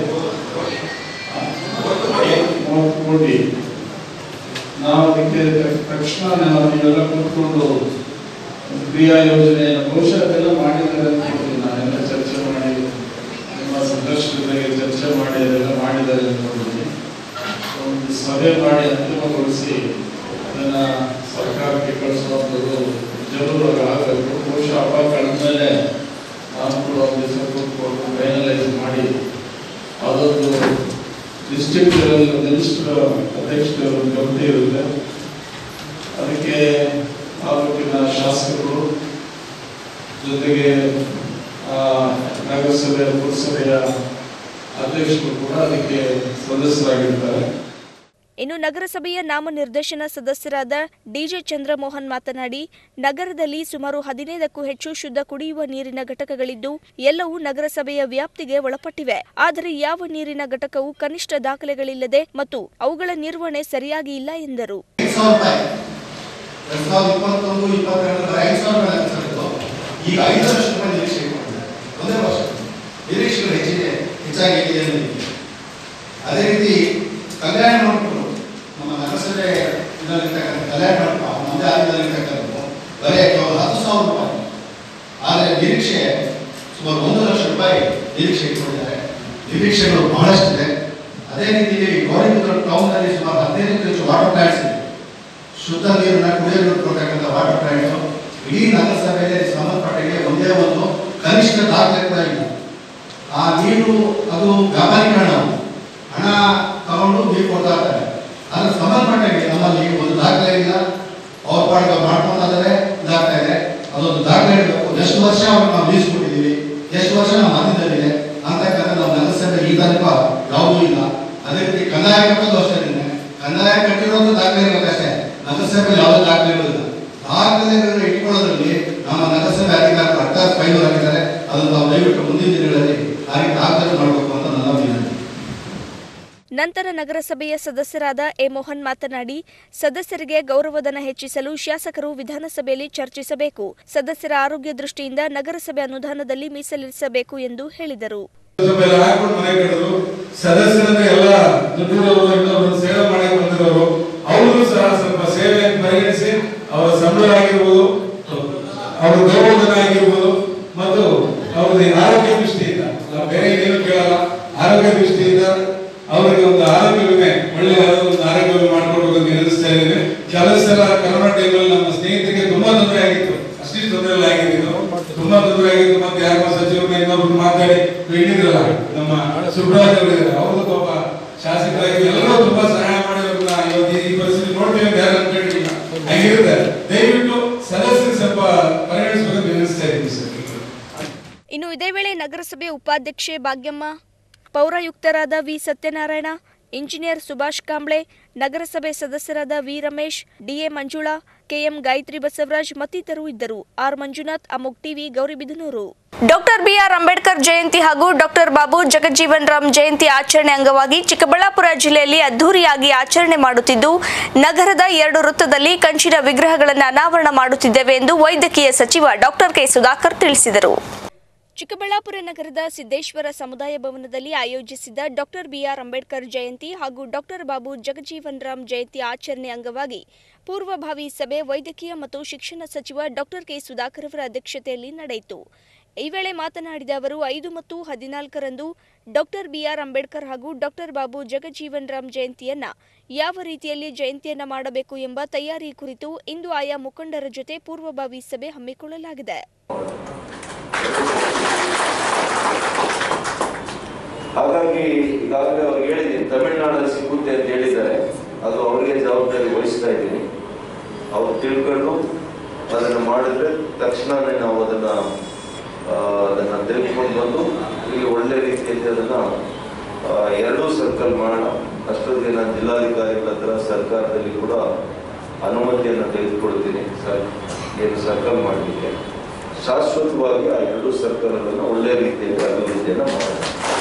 ಮೂವತ್ತು ಕೋಟಿ ನಾವು ಅದಕ್ಕೆ ತಕ್ಷಣ ನಾವು ನೀವೆಲ್ಲ ಕೂತ್ಕೊಂಡು ಒಂದು ಕ್ರಿಯಾ ಯೋಜನೆ ಬಹುಶಃ ಅದೆಲ್ಲ ಮಾಡಿದ್ದಾರೆ ಅನ್ಕೊಂಡಿದ್ದೀನಿ ನಾನೆಲ್ಲ ಚರ್ಚೆ ಮಾಡಿ ನಿಮ್ಮ ಸಂದರ್ಶನಗಳಿಗೆ ಚರ್ಚೆ ಮಾಡಿ ಅದೆಲ್ಲ ಮಾಡಿದ್ದಾರೆ ಅನ್ಕೊಂಡಿದ್ದೀನಿ ಒಂದು ಸಭೆ ಮಾಡಿ ಅಂತಿಮಗೊಳಿಸಿ ಅದನ್ನ ಸರ್ಕಾರಕ್ಕೆ ಕಳಿಸುವಂಥದ್ದು ಜರೂರಾಗಿ ಆಗಬೇಕು ಬಹುಶಃ ಹಬ್ಬ ಕಳೆದ್ಮೇಲೆ ನಾವು ಕೂಡ ಒಂದು ದಿವಸ ಕೂತ್ಕೊಂಡು ಫೈನಲೈಸ್ ಮಾಡಿ ಅದೊಂದು ಡಿಸ್ಟ್ರಿಕ್ಟ್ ಲೆವೆಲ್ ಮಿನಿಸ್ಟರ್ ಅಧ್ಯಕ್ಷರ ಒಂದು ಕಮಿಟಿ ಇರುತ್ತೆ ಅದಕ್ಕೆ ತಾಲೂಕಿನ ಶಾಸಕರು ಜೊತೆಗೆ ಆ, ನಗರಸಭೆ ಪುರಸಭೆಯ ಅಧ್ಯಕ್ಷರು ಕೂಡ ಅದಕ್ಕೆ ಸದಸ್ಯರಾಗಿರ್ತಾರೆ ಇನ್ನು ನಗರಸಭೆಯ ನಾಮನಿರ್ದೇಶನ ಸದಸ್ಯರಾದ ಡಿಜೆ ಚಂದ್ರಮೋಹನ್ ಮಾತನಾಡಿ ನಗರದಲ್ಲಿ ಸುಮಾರು ಹದಿನೈದಕ್ಕೂ ಹೆಚ್ಚು ಶುದ್ಧ ಕುಡಿಯುವ ನೀರಿನ ಘಟಕಗಳಿದ್ದು ಎಲ್ಲವೂ ನಗರಸಭೆಯ ವ್ಯಾಪ್ತಿಗೆ ಒಳಪಟ್ಟಿವೆ ಆದರೆ ಯಾವ ನೀರಿನ ಘಟಕವು ಕನಿಷ್ಠ ದಾಖಲೆಗಳಿಲ್ಲದೆ ಮತ್ತು ಅವುಗಳ ನಿರ್ವಹಣೆ ಸರಿಯಾಗಿ ಇಲ್ಲ ಎಂದರು ಐದು ಸಾವಿರ ರೂಪಾಯಿ ಎರಡ್ ಸಾವಿರದ ಇಪ್ಪತ್ತೊಂದು ಇಪ್ಪತ್ತೆರಡರ ಐದು ಸಾವಿರ ರೂಪಾಯಿ ಲಕ್ಷಿತ್ತು ಈಗ ಐದು ಲಕ್ಷ ರೂಪಾಯಿ ನಿರೀಕ್ಷೆ ಇಟ್ಕೊಂಡಿದ್ದಾರೆ ಒಂದೇ ವರ್ಷ ನಿರೀಕ್ಷೆಗಳು ಹೆಚ್ಚಿದೆ ಹೆಚ್ಚಾಗಿ ಇದೆ ಅದೇ ರೀತಿ ಕಲ್ಯಾಣ ಮಂಟಪಗಳು ನಮ್ಮ ನಗರಸಭೆ ಇದರಲ್ಲಿರ್ತಕ್ಕಂಥ ಕಲ್ಯಾಣ ಮಂಟಪ ನಮ್ಮದೇ ಆದಿನಲ್ಲಿರ್ತಕ್ಕಂಥದ್ದು ಬರೀ ಕೇವಲ ಹತ್ತು ಸಾವಿರ ರೂಪಾಯಿ ಆದರೆ ನಿರೀಕ್ಷೆ ಸುಮಾರು ಒಂದು ಲಕ್ಷ ರೂಪಾಯಿ ನಿರೀಕ್ಷೆ ಇಟ್ಕೊಂಡಿದ್ದಾರೆ ನಿರೀಕ್ಷೆಗಳು ಬಹಳಷ್ಟಿದೆ ಅದೇ ರೀತಿ ಗೌರಿಬಿದೂರು ಟೌನ್ನಲ್ಲಿ ಸುಮಾರು ಹದಿನೈದಕ್ಕೂ ಹೆಚ್ಚು ವಾಟರ್ ಪ್ಲಾಂಟ್ಸ್ ಇದೆ ಶುದ್ಧ ನೀರನ್ನ ಕುಡಿಯಲು ಕೊಡ್ತಕ್ಕಂಥ ವಾಟರ್ ಪ್ಲಾಂಟ್ ಇಡೀ ನಗರಸಭೆಯಲ್ಲಿ ಸಂಬಂಧಪಟ್ಟಿಗೆ ಒಂದೇ ಒಂದು ಕನಿಷ್ಠ ದಾಖಲೆ ಕೂಡ ಇಲ್ಲ ಆ ನೀರು ಅದು ವ್ಯಾಪಾರೀಕರಣ ಹಣ ತಗೊಂಡು ನೀರು ಕೊಡ್ತಾ ಇರ್ತಾರೆ ಅದ್ರ ಸಂಬಂಧಪಟ್ಟಂಗೆ ನಮ್ಮಲ್ಲಿ ಒಂದು ದಾಖಲೆ ಇಲ್ಲ ಅವ್ರ ಪಾಡಿಗೆ ಅವ್ರು ಮಾಡ್ಕೊಂತಾ ಇದ್ದಾರೆ ಇದಾಗ್ತಾ ಇದೆ ಅದೊಂದು ದಾಖಲೆ ಇರಬೇಕು ಎಷ್ಟು ವರ್ಷ ಅವ್ರಿಗೆ ನಾವು ಲೀಸ್ ಕೊಟ್ಟಿದ್ದೀವಿ ಎಷ್ಟು ವರ್ಷ ನಮ್ಮ ಮಧ್ಯದಲ್ಲಿದೆ ಅಂತಕ್ಕಂಥ ನಮ್ಮ ನಗರಸಭೆ ಈ ತನಕ ಯಾವುದೂ ಇಲ್ಲ ಅದೇ ರೀತಿ ಕಂದಾಯ ಕಟ್ಟೋದು ಅಷ್ಟೇ ಕಂದಾಯ ಕಟ್ಟಿರೋದು ದಾಖಲೆ ಇರಬೇಕಷ್ಟೇ ನಗರಸಭೆ ಯಾವುದೇ ದಾಖಲೆ ಇರೋದಿಲ್ಲ ದಾಖಲೆಗಳನ್ನು ಇಟ್ಕೊಳ್ಳೋದ್ರಲ್ಲಿ ನಮ್ಮ ನಗರಸಭೆ ಅಧಿಕಾರಿಗಳು ಹತ್ತಾರು ಫೈನಲ್ ಆಗಿದ್ದಾರೆ ಅದನ್ನು ನಾವು ದಯವಿಟ್ಟು ಮುಂದಿನ ದಿನಗಳಲ್ಲಿ ಆ ರೀತಿ ದಾಖಲೆ ಮಾಡಬೇಕು ಅಂತ ನನ್ನ ವಿನಂತಿ ನಂತರ ನಗರಸಭೆಯ ಸದಸ್ಯರಾದ ಎ ಮೋಹನ್ ಮಾತನಾಡಿ ಸದಸ್ಯರಿಗೆ ಗೌರವಧನ ಹೆಚ್ಚಿಸಲು ಶಾಸಕರು ವಿಧಾನಸಭೆಯಲ್ಲಿ ಚರ್ಚಿಸಬೇಕು ಸದಸ್ಯರ ಆರೋಗ್ಯ ದೃಷ್ಟಿಯಿಂದ ನಗರಸಭೆ ಅನುದಾನದಲ್ಲಿ ಮೀಸಲಿರಿಸಬೇಕು ಎಂದು ಹೇಳಿದರು ಮೇಲೆ ಹಾಕೊಂಡು ಮನೆ ಕಟ್ಟರು ಸದಸ್ಯರಂದ್ರೆ ಎಲ್ಲ ದುಡ್ಡಿರೋರು ಇನ್ನೊಬ್ರು ಸೇವೆ ಮಾಡಕ್ಕೆ ಬಂದಿರೋರು ಅವರು ಸಹ ಸ್ವಲ್ಪ ಸೇವೆಯನ್ನು ಪರಿಗಣಿಸಿ ಅವರ ಸಂಬಳ ಆಗಿರ್ಬೋದು ಅವರ ಗೌರವಧನ ಆಗಿರ್ಬೋದು ಮತ್ತು ಅವ್ರದ್ದು ಆರೋಗ್ಯ ದೃಷ್ಟಿಯಿಂದ ನಾವು ಬೇರೆ ಏನು ಕೇಳಲ್ಲ ಆರೋಗ್ಯ ದೃಷ್ಟಿಯಿಂದ ಅವರಿಗೆ ಒಂದು ಆರೋಗ್ಯ ವಿಮೆ ಒಳ್ಳೆಯ ಒಂದು ಆರೋಗ್ಯ ವಿಮೆ ಮಾಡ್ಕೊಡ್ಬೇಕು ಅಂತ ನಿರ್ಧರಿಸ್ತಾ ಇದ್ದೇವೆ ಕೆಲವು ಸಲ ಕರೋನಾ ಟೈಮಲ್ಲಿ ನಮ್ಮ ಸ್ನೇಹಿತರಿಗೆ ತುಂಬಾ ತೊಂದರೆ ಆಗಿತ್ತು ಅಷ್ಟಿಷ್ಟು ತೊಂದರೆ ಎಲ್ಲ ಆಗಿದ್ದು ತುಂಬಾ ತೊಂದರೆ ಆಗಿತ್ತು ಮತ್ತೆ ಯಾರೋ ಸಚಿವರನ್ನ ಇನ್ನೊಬ್ರು ಮಾತಾಡಿ ಹೇಳಿದ್ರಲ್ಲ ನಮ್ಮ ಸುಬ್ರಾಜ್ ಅವರು ಇದ್ದಾರೆ ಅವ್ರದ್ದು ಪಾಪ ಶಾಸಕರಾಗಿ ಎಲ್ಲರೂ ತುಂಬಾ ಸಹಾಯ ಮಾಡಿರೋದನ್ನ ಇವತ್ತು ಈ ಪರಿಸ್ಥಿತಿ ನೋಡ್ತೀವಿ ಅಂತ ಯಾರು ಅನ್ಕೊಂಡಿಲ್ಲ ಹಾಗಿರುತ್ತೆ ದಯವಿಟ್ಟು ಸದಸ್ಯರು ಸ್ವಲ್ಪ ಪರಿಗಣಿಸಬೇಕು ವಿನಿಸ್ತಾ ಇದ್ದೀನಿ ಸರ್ ಇನ್ನು ಇದೇ ವೇಳೆ ನಗರಸಭೆ ಉಪಾಧ್ಯಕ್ಷೆ ಭಾಗ್ಯಮ್ಮ ಪೌರಾಯುಕ್ತರಾದ ವಿ ಸತ್ಯನಾರಾಯಣ ಇಂಜಿನಿಯರ್ ಸುಭಾಷ್ ಕಾಂಬ್ಳೆ ನಗರಸಭೆ ಸದಸ್ಯರಾದ V Ramesh D A Manjula K M Gayatri Basavaraj ಮತ್ತಿತರರು ಇದ್ದರು ಆರ್ ಮಂಜುನಾಥ್ ಅಮೋಕ್ TV Gauribidanur doctor B R Ambedkar Jayanti ಹಾಗೂ ಡಾಕ್ಟರ್ ಬಾಬು ಜಗಜ್ಜೀವನ್ ರಾಮ್ ಜಯಂತಿ ಆಚರಣೆ ಅಂಗವಾಗಿ ಚಿಕ್ಕಬಳ್ಳಾಪುರ ಜಿಲ್ಲೆಯಲ್ಲಿ ಅದ್ದೂರಿಯಾಗಿ ಆಚರಣೆ ಮಾಡುತ್ತಿದ್ದು ನಗರದ ಎರಡು ವೃತ್ತದಲ್ಲಿ ಕಂಚಿನ ವಿಗ್ರಹಗಳನ್ನು ಅನಾವರಣ ಮಾಡುತ್ತಿದ್ದೇವೆ ಎಂದು ವೈದ್ಯಕೀಯ ಸಚಿವ ಡಾಕ್ಟರ್ ಕೆ ಸುಧಾಕರ್ ತಿಳಿಸಿದರು ಚಿಕ್ಕಬಳ್ಳಾಪುರ ನಗರದ ಸಿದ್ದೇಶ್ವರ ಸಮುದಾಯ ಭವನದಲ್ಲಿ ಆಯೋಜಿಸಿದ್ದ ಡಾಕ್ಟರ್ ಬಿಆರ್ ಅಂಬೇಡ್ಕರ್ ಜಯಂತಿ ಹಾಗೂ ಡಾಕ್ಟರ್ ಬಾಬು ಜಗಜೀವನ್ ರಾಮ್ ಜಯಂತಿ ಆಚರಣೆ ಅಂಗವಾಗಿ ಪೂರ್ವಭಾವಿ ಸಭೆ ವೈದ್ಯಕೀಯ ಮತ್ತು ಶಿಕ್ಷಣ ಸಚಿವ ಡಾಕ್ಟರ್ ಕೆ ಸುಧಾಕರ್ ಅವರ ಅಧ್ಯಕ್ಷತೆಯಲ್ಲಿ ನಡೆಯಿತು ಈ ವೇಳೆ ಮಾತನಾಡಿದ ಅವರು ಐದು ಮತ್ತು ಹದಿನಾಲ್ಕರಂದು ಡಾಕ್ಟರ್ ಬಿಆರ್ ಅಂಬೇಡ್ಕರ್ ಹಾಗೂ ಡಾಕ್ಟರ್ ಬಾಬು ಜಗಜೀವನ್ ರಾಮ್ ಜಯಂತಿಯನ್ನ ಯಾವ ರೀತಿಯಲ್ಲಿ ಜಯಂತಿಯನ್ನ ಮಾಡಬೇಕು ಎಂಬ ತಯಾರಿ ಕುರಿತು ಇಂದು ಆಯಾ ಮುಖಂಡರ ಜೊತೆ ಪೂರ್ವಭಾವಿ ಸಭೆ ಹಮ್ಮಿಕೊಳ್ಳಲಾಗಿದೆ ಹಾಗಾಗಿ ಈಗಾಗಲೇ ಅವ್ರಿಗೆ ಹೇಳಿದ್ದೀನಿ ತಮಿಳುನಾಡಲ್ಲಿ ಸಿಗುತ್ತೆ ಅಂತ ಹೇಳಿದ್ದಾರೆ ಅದು ಅವರಿಗೆ ಜವಾಬ್ದಾರಿ ವಹಿಸ್ತಾ ಇದ್ದೀನಿ ಅವ್ರು ತಿಳ್ಕೊಂಡು ಅದನ್ನು ಮಾಡಿದ್ರೆ ತಕ್ಷಣವೇ ನಾವು ಅದನ್ನ ಆ, ಅದನ್ನ ತೆಗೆದುಕೊಂಡು ಬಂದು ಇಲ್ಲಿ ಒಳ್ಳೆ ರೀತಿಯಲ್ಲಿ ಅದನ್ನ ಆ, ಎರಡೂ ಸರ್ಕಲ್ ಮಾಡೋಣ ಅಷ್ಟೊತ್ತಿಗೆ ನಾನು ಜಿಲ್ಲಾಧಿಕಾರಿಗಳ ಹತ್ರ ಸರ್ಕಾರದಲ್ಲಿ ಕೂಡ ಅನುಮತಿಯನ್ನು ತೆಗೆದುಕೊಳ್ತೀನಿ ಸರ್ ಏನು ಸರ್ಕಲ್ ಮಾಡಲಿಕ್ಕೆ ಶಾಶ್ವತವಾಗಿ ಆ ಎರಡೂ ಸರ್ಕಲ್ ಅನ್ನು ಒಳ್ಳೆ ರೀತಿಯಲ್ಲಿ ಅಭಿವೃದ್ಧಿಯನ್ನು ಮಾಡೋಣ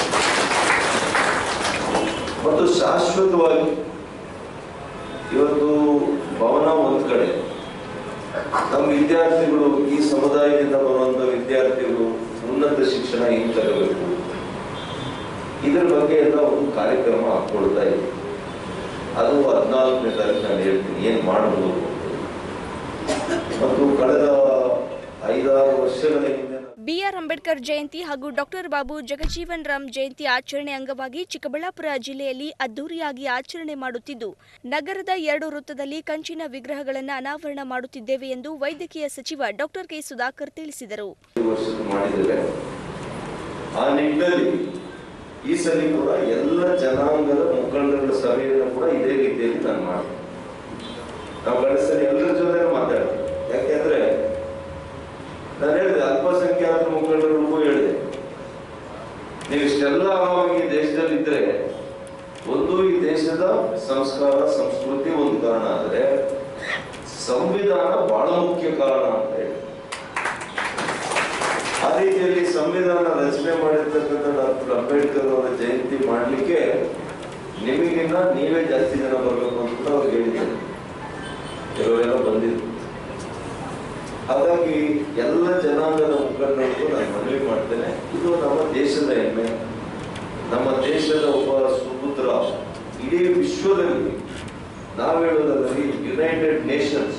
ಮತ್ತು ಶಾಶ್ವತವಾಗಿ ಇವತ್ತು ಭವನ ಒಂದ್ ಕಡೆ ನಮ್ಮ ವಿದ್ಯಾರ್ಥಿಗಳು ಈ ಸಮುದಾಯದಿಂದ ಬರುವಂತ ವಿದ್ಯಾರ್ಥಿಗಳು ಉನ್ನತ ಶಿಕ್ಷಣ ಹೆಂಗ್ ತಗೋಬೇಕು ಇದ್ರ ಬಗ್ಗೆ ಎಲ್ಲ ಒಂದು ಕಾರ್ಯಕ್ರಮ ಹಾಕೊಳ್ತಾ ಇದೆ ಅದು ಹದಿನಾಲ್ಕನೇ ತಾರೀಕು ನಾನು ಹೇಳ್ತೀನಿ ಏನ್ ಮಾಡಬಹುದು ಮತ್ತು ಕಳೆದ ಐದಾರು ವರ್ಷಗಳ ಹಿಂದೆ ಬಿಆರ್ ಅಂಬೇಡ್ಕರ್ ಜಯಂತಿ ಹಾಗೂ ಡಾಕ್ಟರ್ ಬಾಬು ಜಗಜೀವನ್ ರಾಮ್ ಜಯಂತಿ ಆಚರಣೆ ಅಂಗವಾಗಿ ಚಿಕ್ಕಬಳ್ಳಾಪುರ ಜಿಲ್ಲೆಯಲ್ಲಿ ಅದ್ದೂರಿಯಾಗಿ ಆಚರಣೆ ಮಾಡುತ್ತಿದ್ದು ನಗರದ ಎರಡು ವೃತ್ತದಲ್ಲಿ ಕಂಚಿನ ವಿಗ್ರಹಗಳನ್ನು ಅನಾವರಣ ಮಾಡುತ್ತಿದ್ದೇವೆ ಎಂದು ವೈದ್ಯಕೀಯ ಸಚಿವ ಡಾಕ್ಟರ್ ಕೆ ಸುಧಾಕರ್ ತಿಳಿಸಿದರು ಈ ವರ್ಷದ ಮಾಡಿದ್ದೇವೆ ಆ ನಿಟ್ಟಿನಲ್ಲಿ ಈ ಸಲ ಕೂಡ ಎಲ್ಲ ಜನಾಂಗದ ಮುಖಂಡರ ಸಭೆಯನ್ನು ಕೂಡ ಇದೇ ರೀತಿಯಲ್ಲಿ ನಾನು ಮಾಡ್ತೀನಿ ನಾವು ಕಳೆದ ಸಲ ಎಲ್ಲರ ಜೊತೆ ಮಾತಾಡ್ತೀವಿ ಯಾಕೆಂದ್ರೆ ನಾನು ಹೇಳಿದೆ ಅಲ್ಪಸಂಖ್ಯಾತರ ಮುಖಂಡರಿಗೂ ಹೇಳಿದೆ ನೀವು ಇಷ್ಟೆಲ್ಲ ಆರಾಮಾಗಿ ಈ ದೇಶದಲ್ಲಿ ಇದ್ರೆ ಒಂದು ಈ ದೇಶದ ಸಂಸ್ಕಾರ ಸಂಸ್ಕೃತಿ ಒಂದು ಕಾರಣ ಆದ್ರೆ ಸಂವಿಧಾನ ಬಹಳ ಮುಖ್ಯ ಕಾರಣ ಅಂತ ಹೇಳಿ ಆ ರೀತಿಯಲ್ಲಿ ಸಂವಿಧಾನ ರಚನೆ ಮಾಡಿರ್ತಕ್ಕಂಥ ಡಾಕ್ಟರ್ ಅಂಬೇಡ್ಕರ್ ಅವರ ಜಯಂತಿ ಮಾಡಲಿಕ್ಕೆ ನಿಮಗಿನ್ನ ನೀವೇ ಜಾಸ್ತಿ ಜನ ಬರಬೇಕು ಅಂತ ಕೂಡ ಅವ್ರಿಗೆ ಹೇಳಿದ್ದಾರೆ ಕೆಲವರೆಲ್ಲ ಬಂದಿದ್ರು ಹಾಗಾಗಿ ಎಲ್ಲ ಜನಾಂಗದ ಮುಖಂಡರಿಗೂ ನಾನು ಮನವಿ ಮಾಡ್ತೇನೆ ಇದು ನಮ್ಮ ದೇಶದ ಹೆಮ್ಮೆ ನಮ್ಮ ದೇಶದ ಒಬ್ಬ ಸುಪುತ್ರ ಇಡೀ ವಿಶ್ವದಲ್ಲಿ ನಾವು ಹೇಳೋದಾದ್ರೆ ಯುನೈಟೆಡ್ ನೇಷನ್ಸ್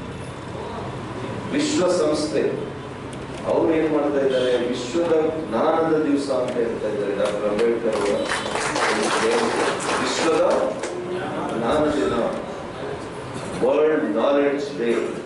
ವಿಶ್ವಸಂಸ್ಥೆ ಅವ್ರು ಏನ್ ಮಾಡ್ತಾ ಇದ್ದಾರೆ ವಿಶ್ವದ ಜ್ಞಾನದ ದಿವಸ ಅಂತ ಹೇಳ್ತಾ ಇದ್ದಾರೆ ಡಾಕ್ಟರ್ ಅಂಬೇಡ್ಕರ್ ಅವರ ಒಂದು ಜಯಂತಿ. ವಿಶ್ವದ ಜ್ಞಾನ ದಿನ ವರ್ಲ್ಡ್ ನಾಲೆಡ್ಜ್ ಡೇ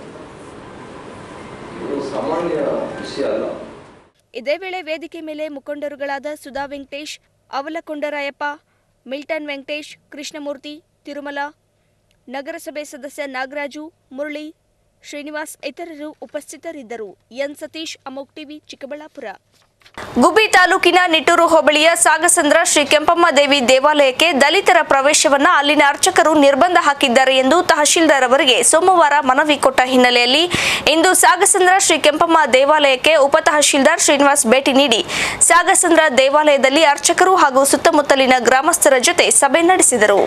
ಇದು ಸಾಮಾನ್ಯ ವಿಷಯ ಅಲ್ಲ ಇದೇ ವೇಳೆ ವೇದಿಕೆ ಮೇಲೆ ಮುಖಂಡರುಗಳಾದ ಸುಧಾ ವೆಂಕಟೇಶ್ ಅವಲಕೊಂಡರಾಯಪ್ಪ ಮಿಲ್ಟನ್ ವೆಂಕಟೇಶ್ ಕೃಷ್ಣಮೂರ್ತಿ ತಿರುಮಲ ನಗರಸಭೆ ಸದಸ್ಯ ನಾಗರಾಜು ಮುರಳಿ ಶ್ರೀನಿವಾಸ್ ಇತರರು ಉಪಸ್ಥಿತರಿದ್ದರು ಎನ್ ಸತೀಶ್ ಅಮೋಕ್ ಟಿವಿ ಚಿಕ್ಕಬಳ್ಳಾಪುರ ಗುಬ್ಬಿ ತಾಲೂಕಿನ ನಿಟ್ಟೂರು ಹೋಬಳಿಯ ಸಾಗಸಂದ್ರ ಶ್ರೀ ಕೆಂಪಮ್ಮ ದೇವಿ ದೇವಾಲಯಕ್ಕೆ ದಲಿತರ ಪ್ರವೇಶವನ್ನ ಅಲ್ಲಿನ ಅರ್ಚಕರು ನಿರ್ಬಂಧ ಹಾಕಿದ್ದಾರೆ ಎಂದು ತಹಶೀಲ್ದಾರ್ ಅವರಿಗೆ ಸೋಮವಾರ ಮನವಿ ಕೊಟ್ಟ ಹಿನ್ನೆಲೆಯಲ್ಲಿ ಇಂದು ಸಾಗಸಂದ್ರ ಶ್ರೀ ಕೆಂಪಮ್ಮ ದೇವಾಲಯಕ್ಕೆ ಉಪ ತಹಶೀಲ್ದಾರ್ ಶ್ರೀನಿವಾಸ್ ಭೇಟಿ ನೀಡಿ ಸಾಗಸಂದ್ರ ದೇವಾಲಯದಲ್ಲಿ ಅರ್ಚಕರು ಹಾಗೂ ಸುತ್ತಮುತ್ತಲಿನ ಗ್ರಾಮಸ್ಥರ ಜೊತೆ ಸಭೆ ನಡೆಸಿದರು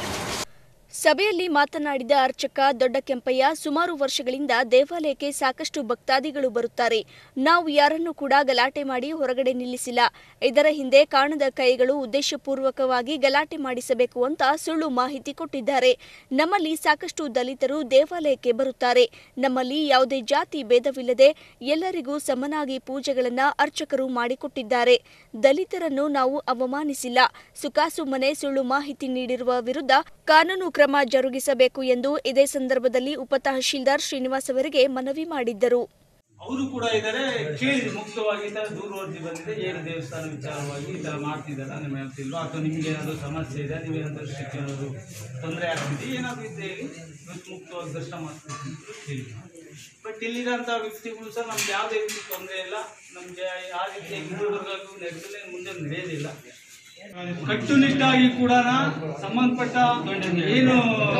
ಸಭೆಯಲ್ಲಿ ಮಾತನಾಡಿದ ಅರ್ಚಕ ದೊಡ್ಡ ಕೆಂಪಯ್ಯ ಸುಮಾರು ವರ್ಷಗಳಿಂದ ದೇವಾಲಯಕ್ಕೆ ಸಾಕಷ್ಟು ಭಕ್ತಾದಿಗಳು ಬರುತ್ತಾರೆ ನಾವು ಯಾರನ್ನೂ ಕೂಡ ಗಲಾಟೆ ಮಾಡಿ ಹೊರಗಡೆ ನಿಲ್ಲಿಸಿಲ್ಲ ಇದರ ಹಿಂದೆ ಕಾಣದ ಕೈಗಳು ಉದ್ದೇಶಪೂರ್ವಕವಾಗಿ ಗಲಾಟೆ ಮಾಡಿಸಬೇಕು ಅಂತ ಸುಳ್ಳು ಮಾಹಿತಿ ಕೊಟ್ಟಿದ್ದಾರೆ ನಮ್ಮಲ್ಲಿ ಸಾಕಷ್ಟು ದಲಿತರು ದೇವಾಲಯಕ್ಕೆ ಬರುತ್ತಾರೆ ನಮ್ಮಲ್ಲಿ ಯಾವುದೇ ಜಾತಿ ಭೇದವಿಲ್ಲದೆ ಎಲ್ಲರಿಗೂ ಸಮನಾಗಿ ಪೂಜೆಗಳನ್ನ ಅರ್ಚಕರು ಮಾಡಿಕೊಟ್ಟಿದ್ದಾರೆ ದಲಿತರನ್ನು ನಾವು ಅವಮಾನಿಸಿಲ್ಲ ಸುಖಾಸುಮ್ಮನೆ ಸುಳ್ಳು ಮಾಹಿತಿ ನೀಡಿರುವ ವಿರುದ್ಧ ಕಾನೂನು ಕ್ರಮ ಜರುಗಿಸಬೇಕು ಎಂದು ಇದೇ ಸಂದರ್ಭದಲ್ಲಿ ಉಪ ತಹಶೀಲ್ದಾರ್ ಶ್ರೀನಿವಾಸ್ ಅವರಿಗೆ ಮನವಿ ಮಾಡಿದ್ದರು ಅವರು ಕೂಡ ಇದ್ದಾರೆ ಕೇಳಿ ಮುಕ್ತವಾಗಿ ಈ ಥರ ದೂರವರ್ತಿ ಬಂದಿದೆ ಏನು ದೇವಸ್ಥಾನ ವಿಚಾರವಾಗಿ ಈ ಥರ ಮಾಡ್ತಿದ್ದಾರೆ ನಿಮಗೆ ಹೇಳ್ತಿಲ್ವಾ ಅಥವಾ ನಿಮ್ಗೆ ಏನಾದರೂ ಸಮಸ್ಯೆ ಇದೆ ನೀವೇನಾದರೂ ಶಿಕ್ಷೆ ಏನಾದರೂ ತೊಂದರೆ ಆಗ್ತಿದೆ ಏನಾದರೂ ಇದ್ದರೆ ಹೇಳಿ ಇವತ್ತು ಮುಕ್ತವಾಗಿ ದರ್ಶನ ಮಾಡ್ತಿದ್ದೀನಿ ಅಂತ ಹೇಳಿ ಬಟ್ ಇಲ್ಲಿರೋಂಥ ವ್ಯಕ್ತಿಗಳು ಸಹ ನಮ್ಗೆ ಯಾವುದೇ ರೀತಿ ತೊಂದರೆ ಇಲ್ಲ ನಮಗೆ ಯಾವ ರೀತಿ ಹಿಂದೂಗಳಿಗೂ ನಡೆಸಲೇ ಮುಂದೆ ನಡೆಯೋದಿಲ್ಲ ಕಟ್ಟುನಿಟ್ಟಾಗಿ ಕೂಡ ಸಂಬಂಧಪಟ್ಟ ಏನು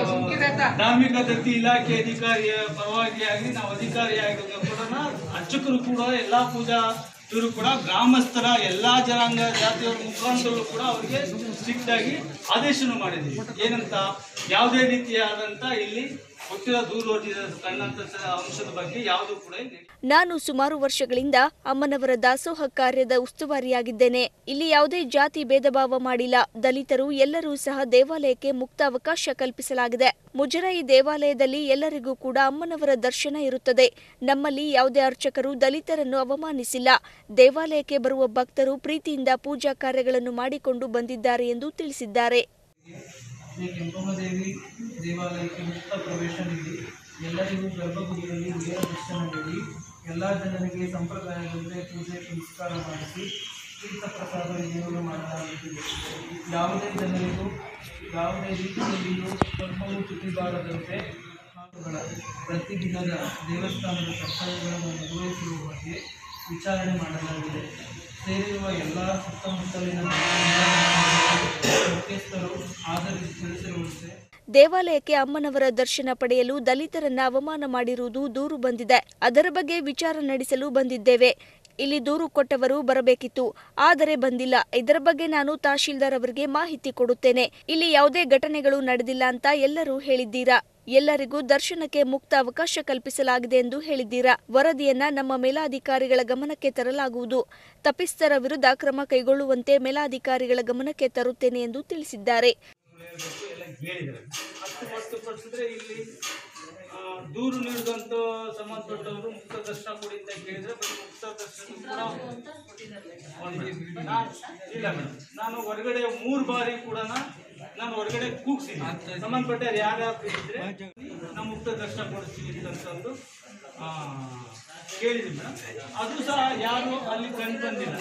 ಧಾರ್ಮಿಕ ದತ್ತಿ ಇಲಾಖೆ ಅಧಿಕಾರಿಯ ಪರವಾಗಿ ಆಗಲಿ ನಾವು ಅಧಿಕಾರಿಯಾಗಿ ಕೂಡ ಅರ್ಚಕರು ಕೂಡ ಎಲ್ಲಾ ಪೂಜಾ ಇವರು ಕೂಡ ಗ್ರಾಮಸ್ಥರ ಎಲ್ಲಾ ಜನಾಂಗ ಜಾತಿಯವರ ಮುಖಾಂತರಗಳು ಕೂಡ ಅವರಿಗೆ ಸ್ಟ್ರಿಕ್ಟ್ ಆಗಿ ಆದೇಶನು ಮಾಡಿದ್ದೀವಿ ಏನಂತ ಯಾವುದೇ ರೀತಿಯಾದಂತ ಇಲ್ಲಿ ಕೊಟ್ಟಿರೋ ದೂರವರ್ತಿದ ಕಂಡಂತ ಅಂಶದ ಬಗ್ಗೆ ಯಾವುದು ಕೂಡ ಇಲ್ಲಿ ನಾನು ಸುಮಾರು ವರ್ಷಗಳಿಂದ ಅಮ್ಮನವರ ದಾಸೋಹ ಕಾರ್ಯದ ಉಸ್ತುವಾರಿಯಾಗಿದ್ದೇನೆ ಇಲ್ಲಿ ಯಾವುದೇ ಜಾತಿ ಭೇದ ಭಾವ ಮಾಡಿಲ್ಲ ದಲಿತರು ಎಲ್ಲರೂ ಸಹ ದೇವಾಲಯಕ್ಕೆ ಮುಕ್ತ ಅವಕಾಶ ಕಲ್ಪಿಸಲಾಗಿದೆ ಮುಜರಾಯಿ ದೇವಾಲಯದಲ್ಲಿ ಎಲ್ಲರಿಗೂ ಕೂಡ ಅಮ್ಮನವರ ದರ್ಶನ ಇರುತ್ತದೆ ನಮ್ಮಲ್ಲಿ ಯಾವುದೇ ಅರ್ಚಕರು ದಲಿತರನ್ನು ಅವಮಾನಿಸಿಲ್ಲ ದೇವಾಲಯಕ್ಕೆ ಬರುವ ಭಕ್ತರು ಪ್ರೀತಿಯಿಂದ ಪೂಜಾ ಕಾರ್ಯಗಳನ್ನು ಮಾಡಿಕೊಂಡು ಬಂದಿದ್ದಾರೆ ಎಂದು ತಿಳಿಸಿದ್ದಾರೆ ಶ್ರೀ ಕೆಂಪಮ್ಮ ದೇವಿ ದೇವಾಲಯಕ್ಕೆ ಮುಕ್ತ ಪ್ರವೇಶ ನೀಡಿ ಎಲ್ಲರಿಗೂ ಗರ್ಭಗುಡಿಯಲ್ಲಿ ನೇರ ದರ್ಶನ ನೀಡಿ ಎಲ್ಲ ಜನರಿಗೆ ಸಂಪ್ರದಾಯದಂತೆ ಪೂಜೆ ಪುನಸ್ಕಾರ ಮಾಡಿಸಿ ತೀರ್ಥ ಪ್ರಸಾದ ವಿನಿಯೋಗ ಮಾಡಲಾಗುತ್ತಿದೆ ಯಾವುದೇ ಜನರಿಗೂ ಯಾವುದೇ ರೀತಿಯಲ್ಲಿಯೂ ಸ್ವಲ್ಪವೂ ಚ್ಯುತಿಬಾರದಂತೆ ಮಾತುಗಳ ಪ್ರತಿದಿನದ ದೇವಸ್ಥಾನದ ಕರ್ತವ್ಯಗಳನ್ನು ನಿರ್ವಹಿಸುವ ಬಗ್ಗೆ ವಿಚಾರಣೆ ಮಾಡಲಾಗಿದೆ ಸೇರಿರುವ ಎಲ್ಲ ಸುತ್ತಮುತ್ತಲಿನ ಮುಖ್ಯಸ್ಥರು ಆಧರಿಸಿ ತಿಳಿಸಿರುವಂತೆ ದೇವಾಲಯಕ್ಕೆ ಅಮ್ಮನವರ ದರ್ಶನ ಪಡೆಯಲು ದಲಿತರನ್ನ ಅವಮಾನ ಮಾಡಿರುವುದು ದೂರು ಬಂದಿದೆ ಅದರ ಬಗ್ಗೆ ವಿಚಾರ ನಡೆಸಲು ಬಂದಿದ್ದೇವೆ ಇಲ್ಲಿ ದೂರು ಕೊಟ್ಟವರು ಬರಬೇಕಿತ್ತು ಆದರೆ ಬಂದಿಲ್ಲ ಇದರ ಬಗ್ಗೆ ನಾನು ತಹಶೀಲ್ದಾರ್ ಅವರಿಗೆ ಮಾಹಿತಿ ಕೊಡುತ್ತೇನೆ ಇಲ್ಲಿ ಯಾವುದೇ ಘಟನೆಗಳು ನಡೆದಿಲ್ಲ ಅಂತ ಎಲ್ಲರೂ ಹೇಳಿದ್ದೀರಾ ಎಲ್ಲರಿಗೂ ದರ್ಶನಕ್ಕೆ ಮುಕ್ತ ಅವಕಾಶ ಕಲ್ಪಿಸಲಾಗಿದೆ ಎಂದು ಹೇಳಿದ್ದೀರಾ ವರದಿಯನ್ನ ನಮ್ಮ ಮೇಲಾಧಿಕಾರಿಗಳ ಗಮನಕ್ಕೆ ತರಲಾಗುವುದು ತಪ್ಪಿಸ್ಥರ ವಿರುದ್ಧ ಕ್ರಮ ಕೈಗೊಳ್ಳುವಂತೆ ಮೇಲಾಧಿಕಾರಿಗಳ ಗಮನಕ್ಕೆ ತರುತ್ತೇನೆ ಎಂದು ತಿಳಿಸಿದ್ದಾರೆ ಎಲ್ಲ ಹೇಳಿದ್ದಾರೆ ಅಷ್ಟು ಹೊರತುಪಡಿಸಿದ್ರೆ ಇಲ್ಲಿ ಆ, ದೂರು ನೀಡಿದಂತ ಸಂಬಂಧಪಟ್ಟವರು ಮುಕ್ತ ದರ್ಶನ ಕೊಡಿ ಅಂತ ಕೇಳಿದ್ರೆ ಬರೀ ಮುಕ್ತ ದರ್ಶನ ಕೂಡ ನಾ- ಇಲ್ಲ ಮೇಡಮ್ ನಾನು ಹೊರಗಡೆ ಮೂರು ಬಾರಿ ಕೂಡ ನಾನು ಹೊರಗಡೆ ಕೂಗ್ಸಿದ್ದೀನಿ ಸಂಬಂಧಪಟ್ಟ ಯಾರ್ಯಾರು ಇದ್ರೆ ನಾವು ಮುಕ್ತ ದರ್ಶನ ಕೊಡಿಸ್ತೀವಿ ಅಂತಂದು ಆ, ಕೇಳಿದ್ವಿ ಮೇಡಮ್ ಅದು ಸಹ ಯಾರು ಅಲ್ಲಿ ಕಂಡು ಬಂದಿಲ್ಲ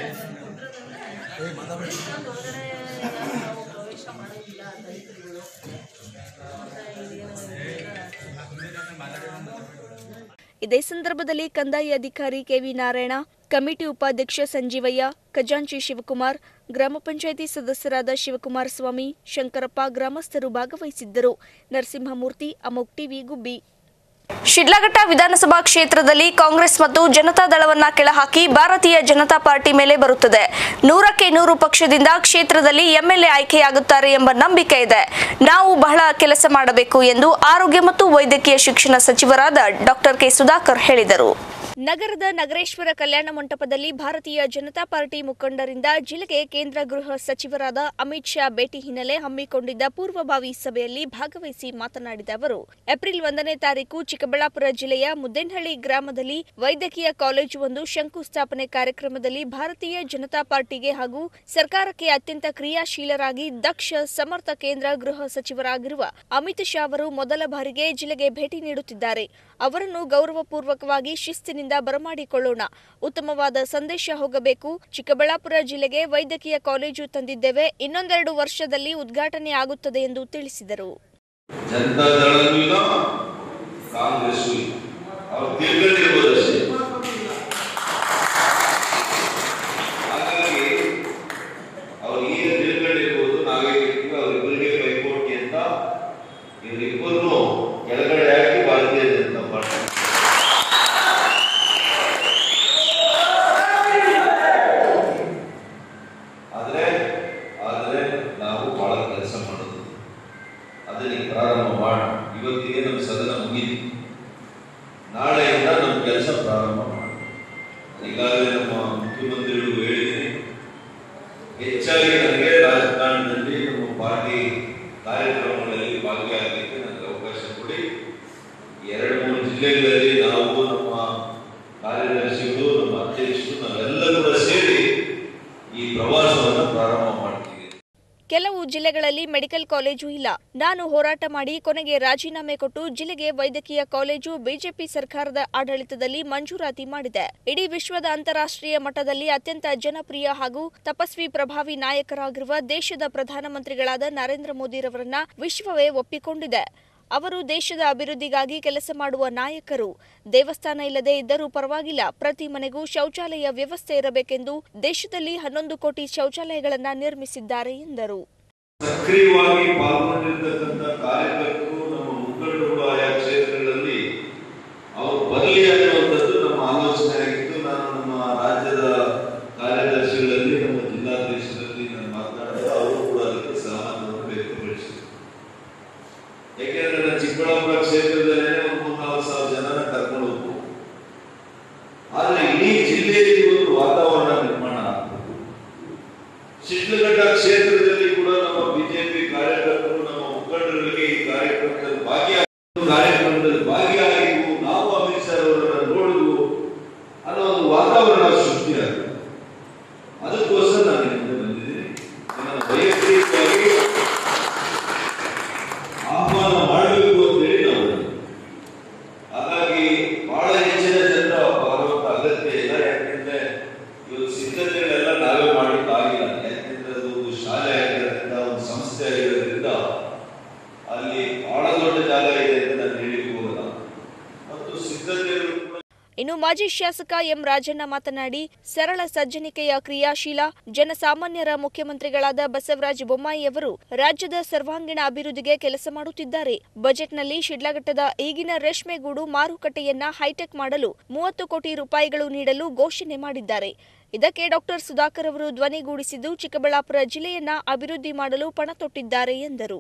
ಇದೇ ಸಂದರ್ಭದಲ್ಲಿ ಕಂದಾಯ ಅಧಿಕಾರಿ ಕೆವಿ ನಾರಾಯಣ ಕಮಿಟಿ ಉಪಾಧ್ಯಕ್ಷ ಸಂಜೀವಯ್ಯ ಖಜಾಂಚಿ ಶಿವಕುಮಾರ್ ಗ್ರಾಮ ಪಂಚಾಯಿತಿ ಸದಸ್ಯರಾದ ಶಿವಕುಮಾರ ಸ್ವಾಮಿ ಶಂಕರಪ್ಪ ಗ್ರಾಮಸ್ಥರು ಭಾಗವಹಿಸಿದ್ದರು ನರಸಿಂಹಮೂರ್ತಿ ಅಮೋಕ್ ಟಿವಿ ಗುಬ್ಬಿ ಶಿಡ್ಲಘಟ್ಟ ವಿಧಾನಸಭಾ ಕ್ಷೇತ್ರದಲ್ಲಿ ಕಾಂಗ್ರೆಸ್ ಮತ್ತು ಜನತಾದಳವನ್ನ ಕೆಳಹಾಕಿ ಭಾರತೀಯ ಜನತಾ ಪಾರ್ಟಿ ಮೇಲೆ ಬರುತ್ತದೆ ನೂರಕ್ಕೆ ನೂರು ಪಕ್ಷದಿಂದ ಕ್ಷೇತ್ರದಲ್ಲಿ ಎಂಎಲ್ಎ ಆಯ್ಕೆಯಾಗುತ್ತಾರೆ ಎಂಬ ನಂಬಿಕೆ ಇದೆ ನಾವು ಬಹಳ ಕೆಲಸ ಮಾಡಬೇಕು ಎಂದು ಆರೋಗ್ಯ ಮತ್ತು ವೈದ್ಯಕೀಯ ಶಿಕ್ಷಣ ಸಚಿವರಾದ ಡಾಕ್ಟರ್ ಕೆ ಸುಧಾಕರ್ ಹೇಳಿದರು ನಗರದ ನಗರೇಶ್ವರ ಕಲ್ಯಾಣ ಮಂಟಪದಲ್ಲಿ ಭಾರತೀಯ ಜನತಾ ಪಾರ್ಟಿ ಮುಖಂಡರಿಂದ ಜಿಲ್ಲೆಗೆ ಕೇಂದ್ರ ಗೃಹ ಸಚಿವರಾದ ಅಮಿತ್ ಶಾ ಭೇಟಿ ಹಿನ್ನೆಲೆ ಹಮ್ಮಿಕೊಂಡಿದ್ದ ಪೂರ್ವಭಾವಿ ಸಭೆಯಲ್ಲಿ ಭಾಗವಹಿಸಿ ಮಾತನಾಡಿದ ಅವರು ಏಪ್ರಿಲ್ ಒಂದನೇ ತಾರೀಕು ಚಿಕ್ಕಬಳ್ಳಾಪುರ ಜಿಲ್ಲೆಯ ಮುದ್ದೇನಹಳ್ಳಿ ಗ್ರಾಮದಲ್ಲಿ ವೈದ್ಯಕೀಯ ಕಾಲೇಜು ಒಂದು ಶಂಕುಸ್ಥಾಪನೆ ಕಾರ್ಯಕ್ರಮದಲ್ಲಿ ಭಾರತೀಯ ಜನತಾ ಪಾರ್ಟಿಗೆ ಹಾಗೂ ಸರ್ಕಾರಕ್ಕೆ ಅತ್ಯಂತ ಕ್ರಿಯಾಶೀಲರಾಗಿ ದಕ್ಷ ಸಮರ್ಥ ಕೇಂದ್ರ ಗೃಹ ಸಚಿವರಾಗಿರುವ ಅಮಿತ್ ಶಾ ಅವರು ಮೊದಲ ಬಾರಿಗೆ ಜಿಲ್ಲೆಗೆ ಭೇಟಿ ನೀಡುತ್ತಿದ್ದಾರೆ ಅವರನ್ನು ಗೌರವಪೂರ್ವಕವಾಗಿ ಶಿಸ್ತಿನಿಂದ ಬರಮಾಡಿಕೊಳ್ಳೋಣ ಉತ್ತಮವಾದ ಸಂದೇಶ ಹೋಗಬೇಕು ಚಿಕ್ಕಬಳ್ಳಾಪುರ ಜಿಲ್ಲೆಗೆ ವೈದ್ಯಕೀಯ ಕಾಲೇಜು ತಂದಿದ್ದೇವೆ ಇನ್ನೊಂದೆರಡು ವರ್ಷದಲ್ಲಿ ಉದ್ಘಾಟನೆ ಆಗುತ್ತದೆ ಎಂದು ತಿಳಿಸಿದರು ಜನತಾದಳನೂ ಇಲ್ಲ ಕಾಂಗ್ರೆಸ್ಸು ಇಲ್ಲ ಅವ್ರು ತಿಳ್ಕೊಂಡಿರ್ಬೋದು ಅಷ್ಟೇ ಹಾಗಾಗಿ ಅವ್ರು ಈಗ ತಿಳ್ಕೊಂಡಿರ್ಬೋದು ನಾವೇ ಹೇಳ್ತೀವಿ ಅವರಿಬ್ಬರಿಗೆ ಪೈಪೋಟಿ ಅಂತ ಇವರಿಬ್ಬರನ್ನು ಕೆಳಗಡೆ ಹಾಕಿ ಭಾರತೀಯ ಜನತಾ ಪಾರ್ಟಿ ಆದ್ರೆ ಆದ್ರೆ ನಾವು ಬಹಳ ಕೆಲಸ ಮಾಡೋದು ಅದನ್ನ ಪ್ರಾರಂಭ ಮಾಡ ಇವತ್ತಿಗೆ ನಮ್ಮ ಸದನ ಮುಗಿತು ನಾಳೆಯಿಂದ ನಮ್ಮ ಕೆಲಸ ಪ್ರಾರಂಭ ಮಾಡಿ ಈಗಾಗಲೇ ನಮ್ಮ ಮುಖ್ಯಮಂತ್ರಿಗಳು ಹೇಳಿದ್ದೀನಿ ಹೆಚ್ಚಾಗಿ ನನಗೆ ರಾಜಕಾರಣದಲ್ಲಿ ನಮ್ಮ ಪಾರ್ಟಿ ಕಾರ್ಯಕ್ರಮಗಳಲ್ಲಿ ಭಾಗಿಯಾಗಲಿಕ್ಕೆ ನನಗೆ ಅವಕಾಶ ಕೊಡಿ ಎರಡು ಮೂರು ಜಿಲ್ಲೆಗಳಲ್ಲಿ ನಾವು ನಮ್ಮ ಕಾರ್ಯದರ್ಶಿಗಳು ನಮ್ಮ ಅಧ್ಯಕ್ಷರು ನಾವೆಲ್ಲ ಕೂಡ ಸೇರಿ ಈ ಪ್ರವಾಸವನ್ನು ಪ್ರಾರಂಭ ಮಾಡ್ತೀವಿ ಕೆಲವು ಜಿಲ್ಲೆಗಳಲ್ಲಿ ಮೆಡಿಕಲ್ ಕಾಲೇಜು ಇಲ್ಲ ನಾನು ಹೋರಾಟ ಮಾಡಿ ಕೊನೆಗೆ ರಾಜೀನಾಮೆ ಕೊಟ್ಟು ಜಿಲ್ಲೆಗೆ ವೈದ್ಯಕೀಯ ಕಾಲೇಜು ಬಿಜೆಪಿ ಸರ್ಕಾರದ ಆಡಳಿತದಲ್ಲಿ ಮಂಜೂರಾತಿ ಮಾಡಿದೆ ಇಡೀ ವಿಶ್ವದ ಅಂತಾರಾಷ್ಟ್ರೀಯ ಮಟ್ಟದಲ್ಲಿ ಅತ್ಯಂತ ಜನಪ್ರಿಯ ಹಾಗೂ ತಪಸ್ವಿ ಪ್ರಭಾವಿ ನಾಯಕರಾಗಿರುವ ದೇಶದ ಪ್ರಧಾನಮಂತ್ರಿಗಳಾದ ನರೇಂದ್ರ ಮೋದಿರವರನ್ನ ವಿಶ್ವವೇ ಒಪ್ಪಿಕೊಂಡಿದೆ ಅವರು ದೇಶದ ಅಭಿವೃದ್ಧಿಗಾಗಿ ಕೆಲಸ ಮಾಡುವ ನಾಯಕರು ದೇವಸ್ಥಾನ ಇಲ್ಲದೆ ಇದ್ದರೂ ಪರವಾಗಿಲ್ಲ ಪ್ರತಿ ಮನೆಗೂ ಶೌಚಾಲಯ ವ್ಯವಸ್ಥೆ ಇರಬೇಕೆಂದು ದೇಶದಲ್ಲಿ ಹನ್ನೊಂದು ಕೋಟಿ ಶೌಚಾಲಯಗಳನ್ನು ನಿರ್ಮಿಸಿದ್ದಾರೆ ಎಂದರು ಸಕ್ರಿಯವಾಗಿ ಪಾಲ್ಗೊಂಡಿರ್ತಕ್ಕಂಥ ಕಾರ್ಯಕರ್ತರು ನಮ್ಮ ಮುಖಂಡರುಗಳು ಆಯಾ ಕ್ಷೇತ್ರಗಳಲ್ಲಿ ಅವರು ಬರಲಿ ಅನ್ನುವಂಥದ್ದು ನಮ್ಮ ಆಲೋಚನೆ ಆಗಿತ್ತು ನಾನು ನಮ್ಮ ರಾಜ್ಯದ ಕಾರ್ಯದರ್ಶಿಗಳಲ್ಲಿ ನಮ್ಮ ಜಿಲ್ಲಾಧ್ಯಕ್ಷರಲ್ಲಿ ನಾನು ಮಾತನಾಡಿದಾಗ ಅವರು ಕೂಡ ಅದಕ್ಕೆ ಸಹಮತವನ್ನು ವ್ಯಕ್ತಪಡಿಸಿದರು ಯಾಕೆಂದ್ರೆ ನನ್ನ ಚಿಕ್ಕಬಳ್ಳಾಪುರ ಕ್ಷೇತ್ರದಲ್ಲೇ ಒಂದು ಮೂರ್ನಾಲ್ಕು ಸಾವಿರ ಜನನ ಕರ್ಕೊಂಡು ಹೋಗ್ಬೋದು ಆದ್ರೆ ಇಡೀ ಜಿಲ್ಲೆಯಲ್ಲಿ ಒಂದು ವಾತಾವರಣ ನಿರ್ಮಾಣ ಆಗ್ಬೇಕು ಶಿಡ್ಲಘಟ್ಟ ಕ್ಷೇತ್ರದಲ್ಲಿ ಕೂಡ ನಮ್ಮ ಬಿಜೆಪಿ ಕಾರ್ಯಕರ್ತರು ನಮ್ಮ ಮುಖಂಡರಿಗೆ ಈ ಕಾರ್ಯಕ್ರಮದಲ್ಲಿ ಭಾಗಿಯಾಗಿ ಕಾರ್ಯಕ್ರಮದಲ್ಲಿ ಭಾಗಿಯಾಗಿವು ನಾವು ಅಮಿತ್ ಶಾ ಅವರನ್ನ ನೋಡಿದ್ವು ಅನ್ನೋ ಒಂದು ವಾತಾವರಣ ಸೃಷ್ಟಿಯಾಗಿದೆ ಅದಕ್ಕೋಸ್ಕರ ನಾನು ನಿಮ್ಮ ಮುಂದೆ ಬಂದಿದ್ದೀನಿ ನನ್ನ ವೈಯಕ್ತಿಕವಾಗಿ ಆಹ್ವಾನ ಮಾಡಬೇಕು ಅಂತೇಳಿ ನಾವು ಬಂದಿದ್ದೀವಿ. ಹಾಗಾಗಿ ಬಹಳ ಹೆಚ್ಚಿನ ಜನರ ಬರುವಂತ ಅಗತ್ಯ ಇಲ್ಲ ಯಾಕೆಂದ್ರೆ ಇವತ್ತು ಸಿದ್ಧತೆಗಳೆಲ್ಲ ನಾವೇ ಮಾಡಲಿಕ್ಕಾಗಿಲ್ಲ ಯಾಕೆಂದ್ರೆ ಅದು ಒಂದು ಶಾಲೆ ಆಗಿರೋದ್ರಿಂದ ಒಂದು ಸಂಸ್ಥೆ ಆಗಿರೋದ್ರಿಂದ ಅಲ್ಲಿ ಬಹಳ ದೊಡ್ಡ ಜಾಗ ಇದೆ ಅಂತ ನಾನು ಹೇಳಿಕ್ಕೆ ಹೋಗಲ್ಲ ಮಾಜಿ ಶಾಸಕ ಎಂ ರಾಜಣ್ಣ ಮಾತನಾಡಿ ಸರಳ ಸಜ್ಜನಿಕೆಯ ಕ್ರಿಯಾಶೀಲ ಜನಸಾಮಾನ್ಯರ ಮುಖ್ಯಮಂತ್ರಿಗಳಾದ ಬಸವರಾಜ ಬೊಮ್ಮಾಯಿ ಅವರು ರಾಜ್ಯದ ಸರ್ವಾಂಗೀಣ ಅಭಿವೃದ್ಧಿಗೆ ಕೆಲಸ ಮಾಡುತ್ತಿದ್ದಾರೆ ಬಜೆಟ್ನಲ್ಲಿ ಶಿಡ್ಲಘಟ್ಟದ ಈಗಿನ ರೇಷ್ಮೆಗೂಡು ಮಾರುಕಟ್ಟೆಯನ್ನ ಹೈಟೆಕ್ ಮಾಡಲು ಮೂವತ್ತು ಕೋಟಿ ರೂಪಾಯಿಗಳು ನೀಡಲು ಘೋಷಣೆ ಮಾಡಿದ್ದಾರೆ ಇದಕ್ಕೆ ಡಾಕ್ಟರ್ ಸುಧಾಕರ್ ಅವರು ಧ್ವನಿಗೂಡಿಸಿದ್ದು ಚಿಕ್ಕಬಳ್ಳಾಪುರ ಜಿಲ್ಲೆಯನ್ನ ಅಭಿವೃದ್ಧಿ ಮಾಡಲು ಪಣ ತೊಟ್ಟಿದ್ದಾರೆ ಎಂದರು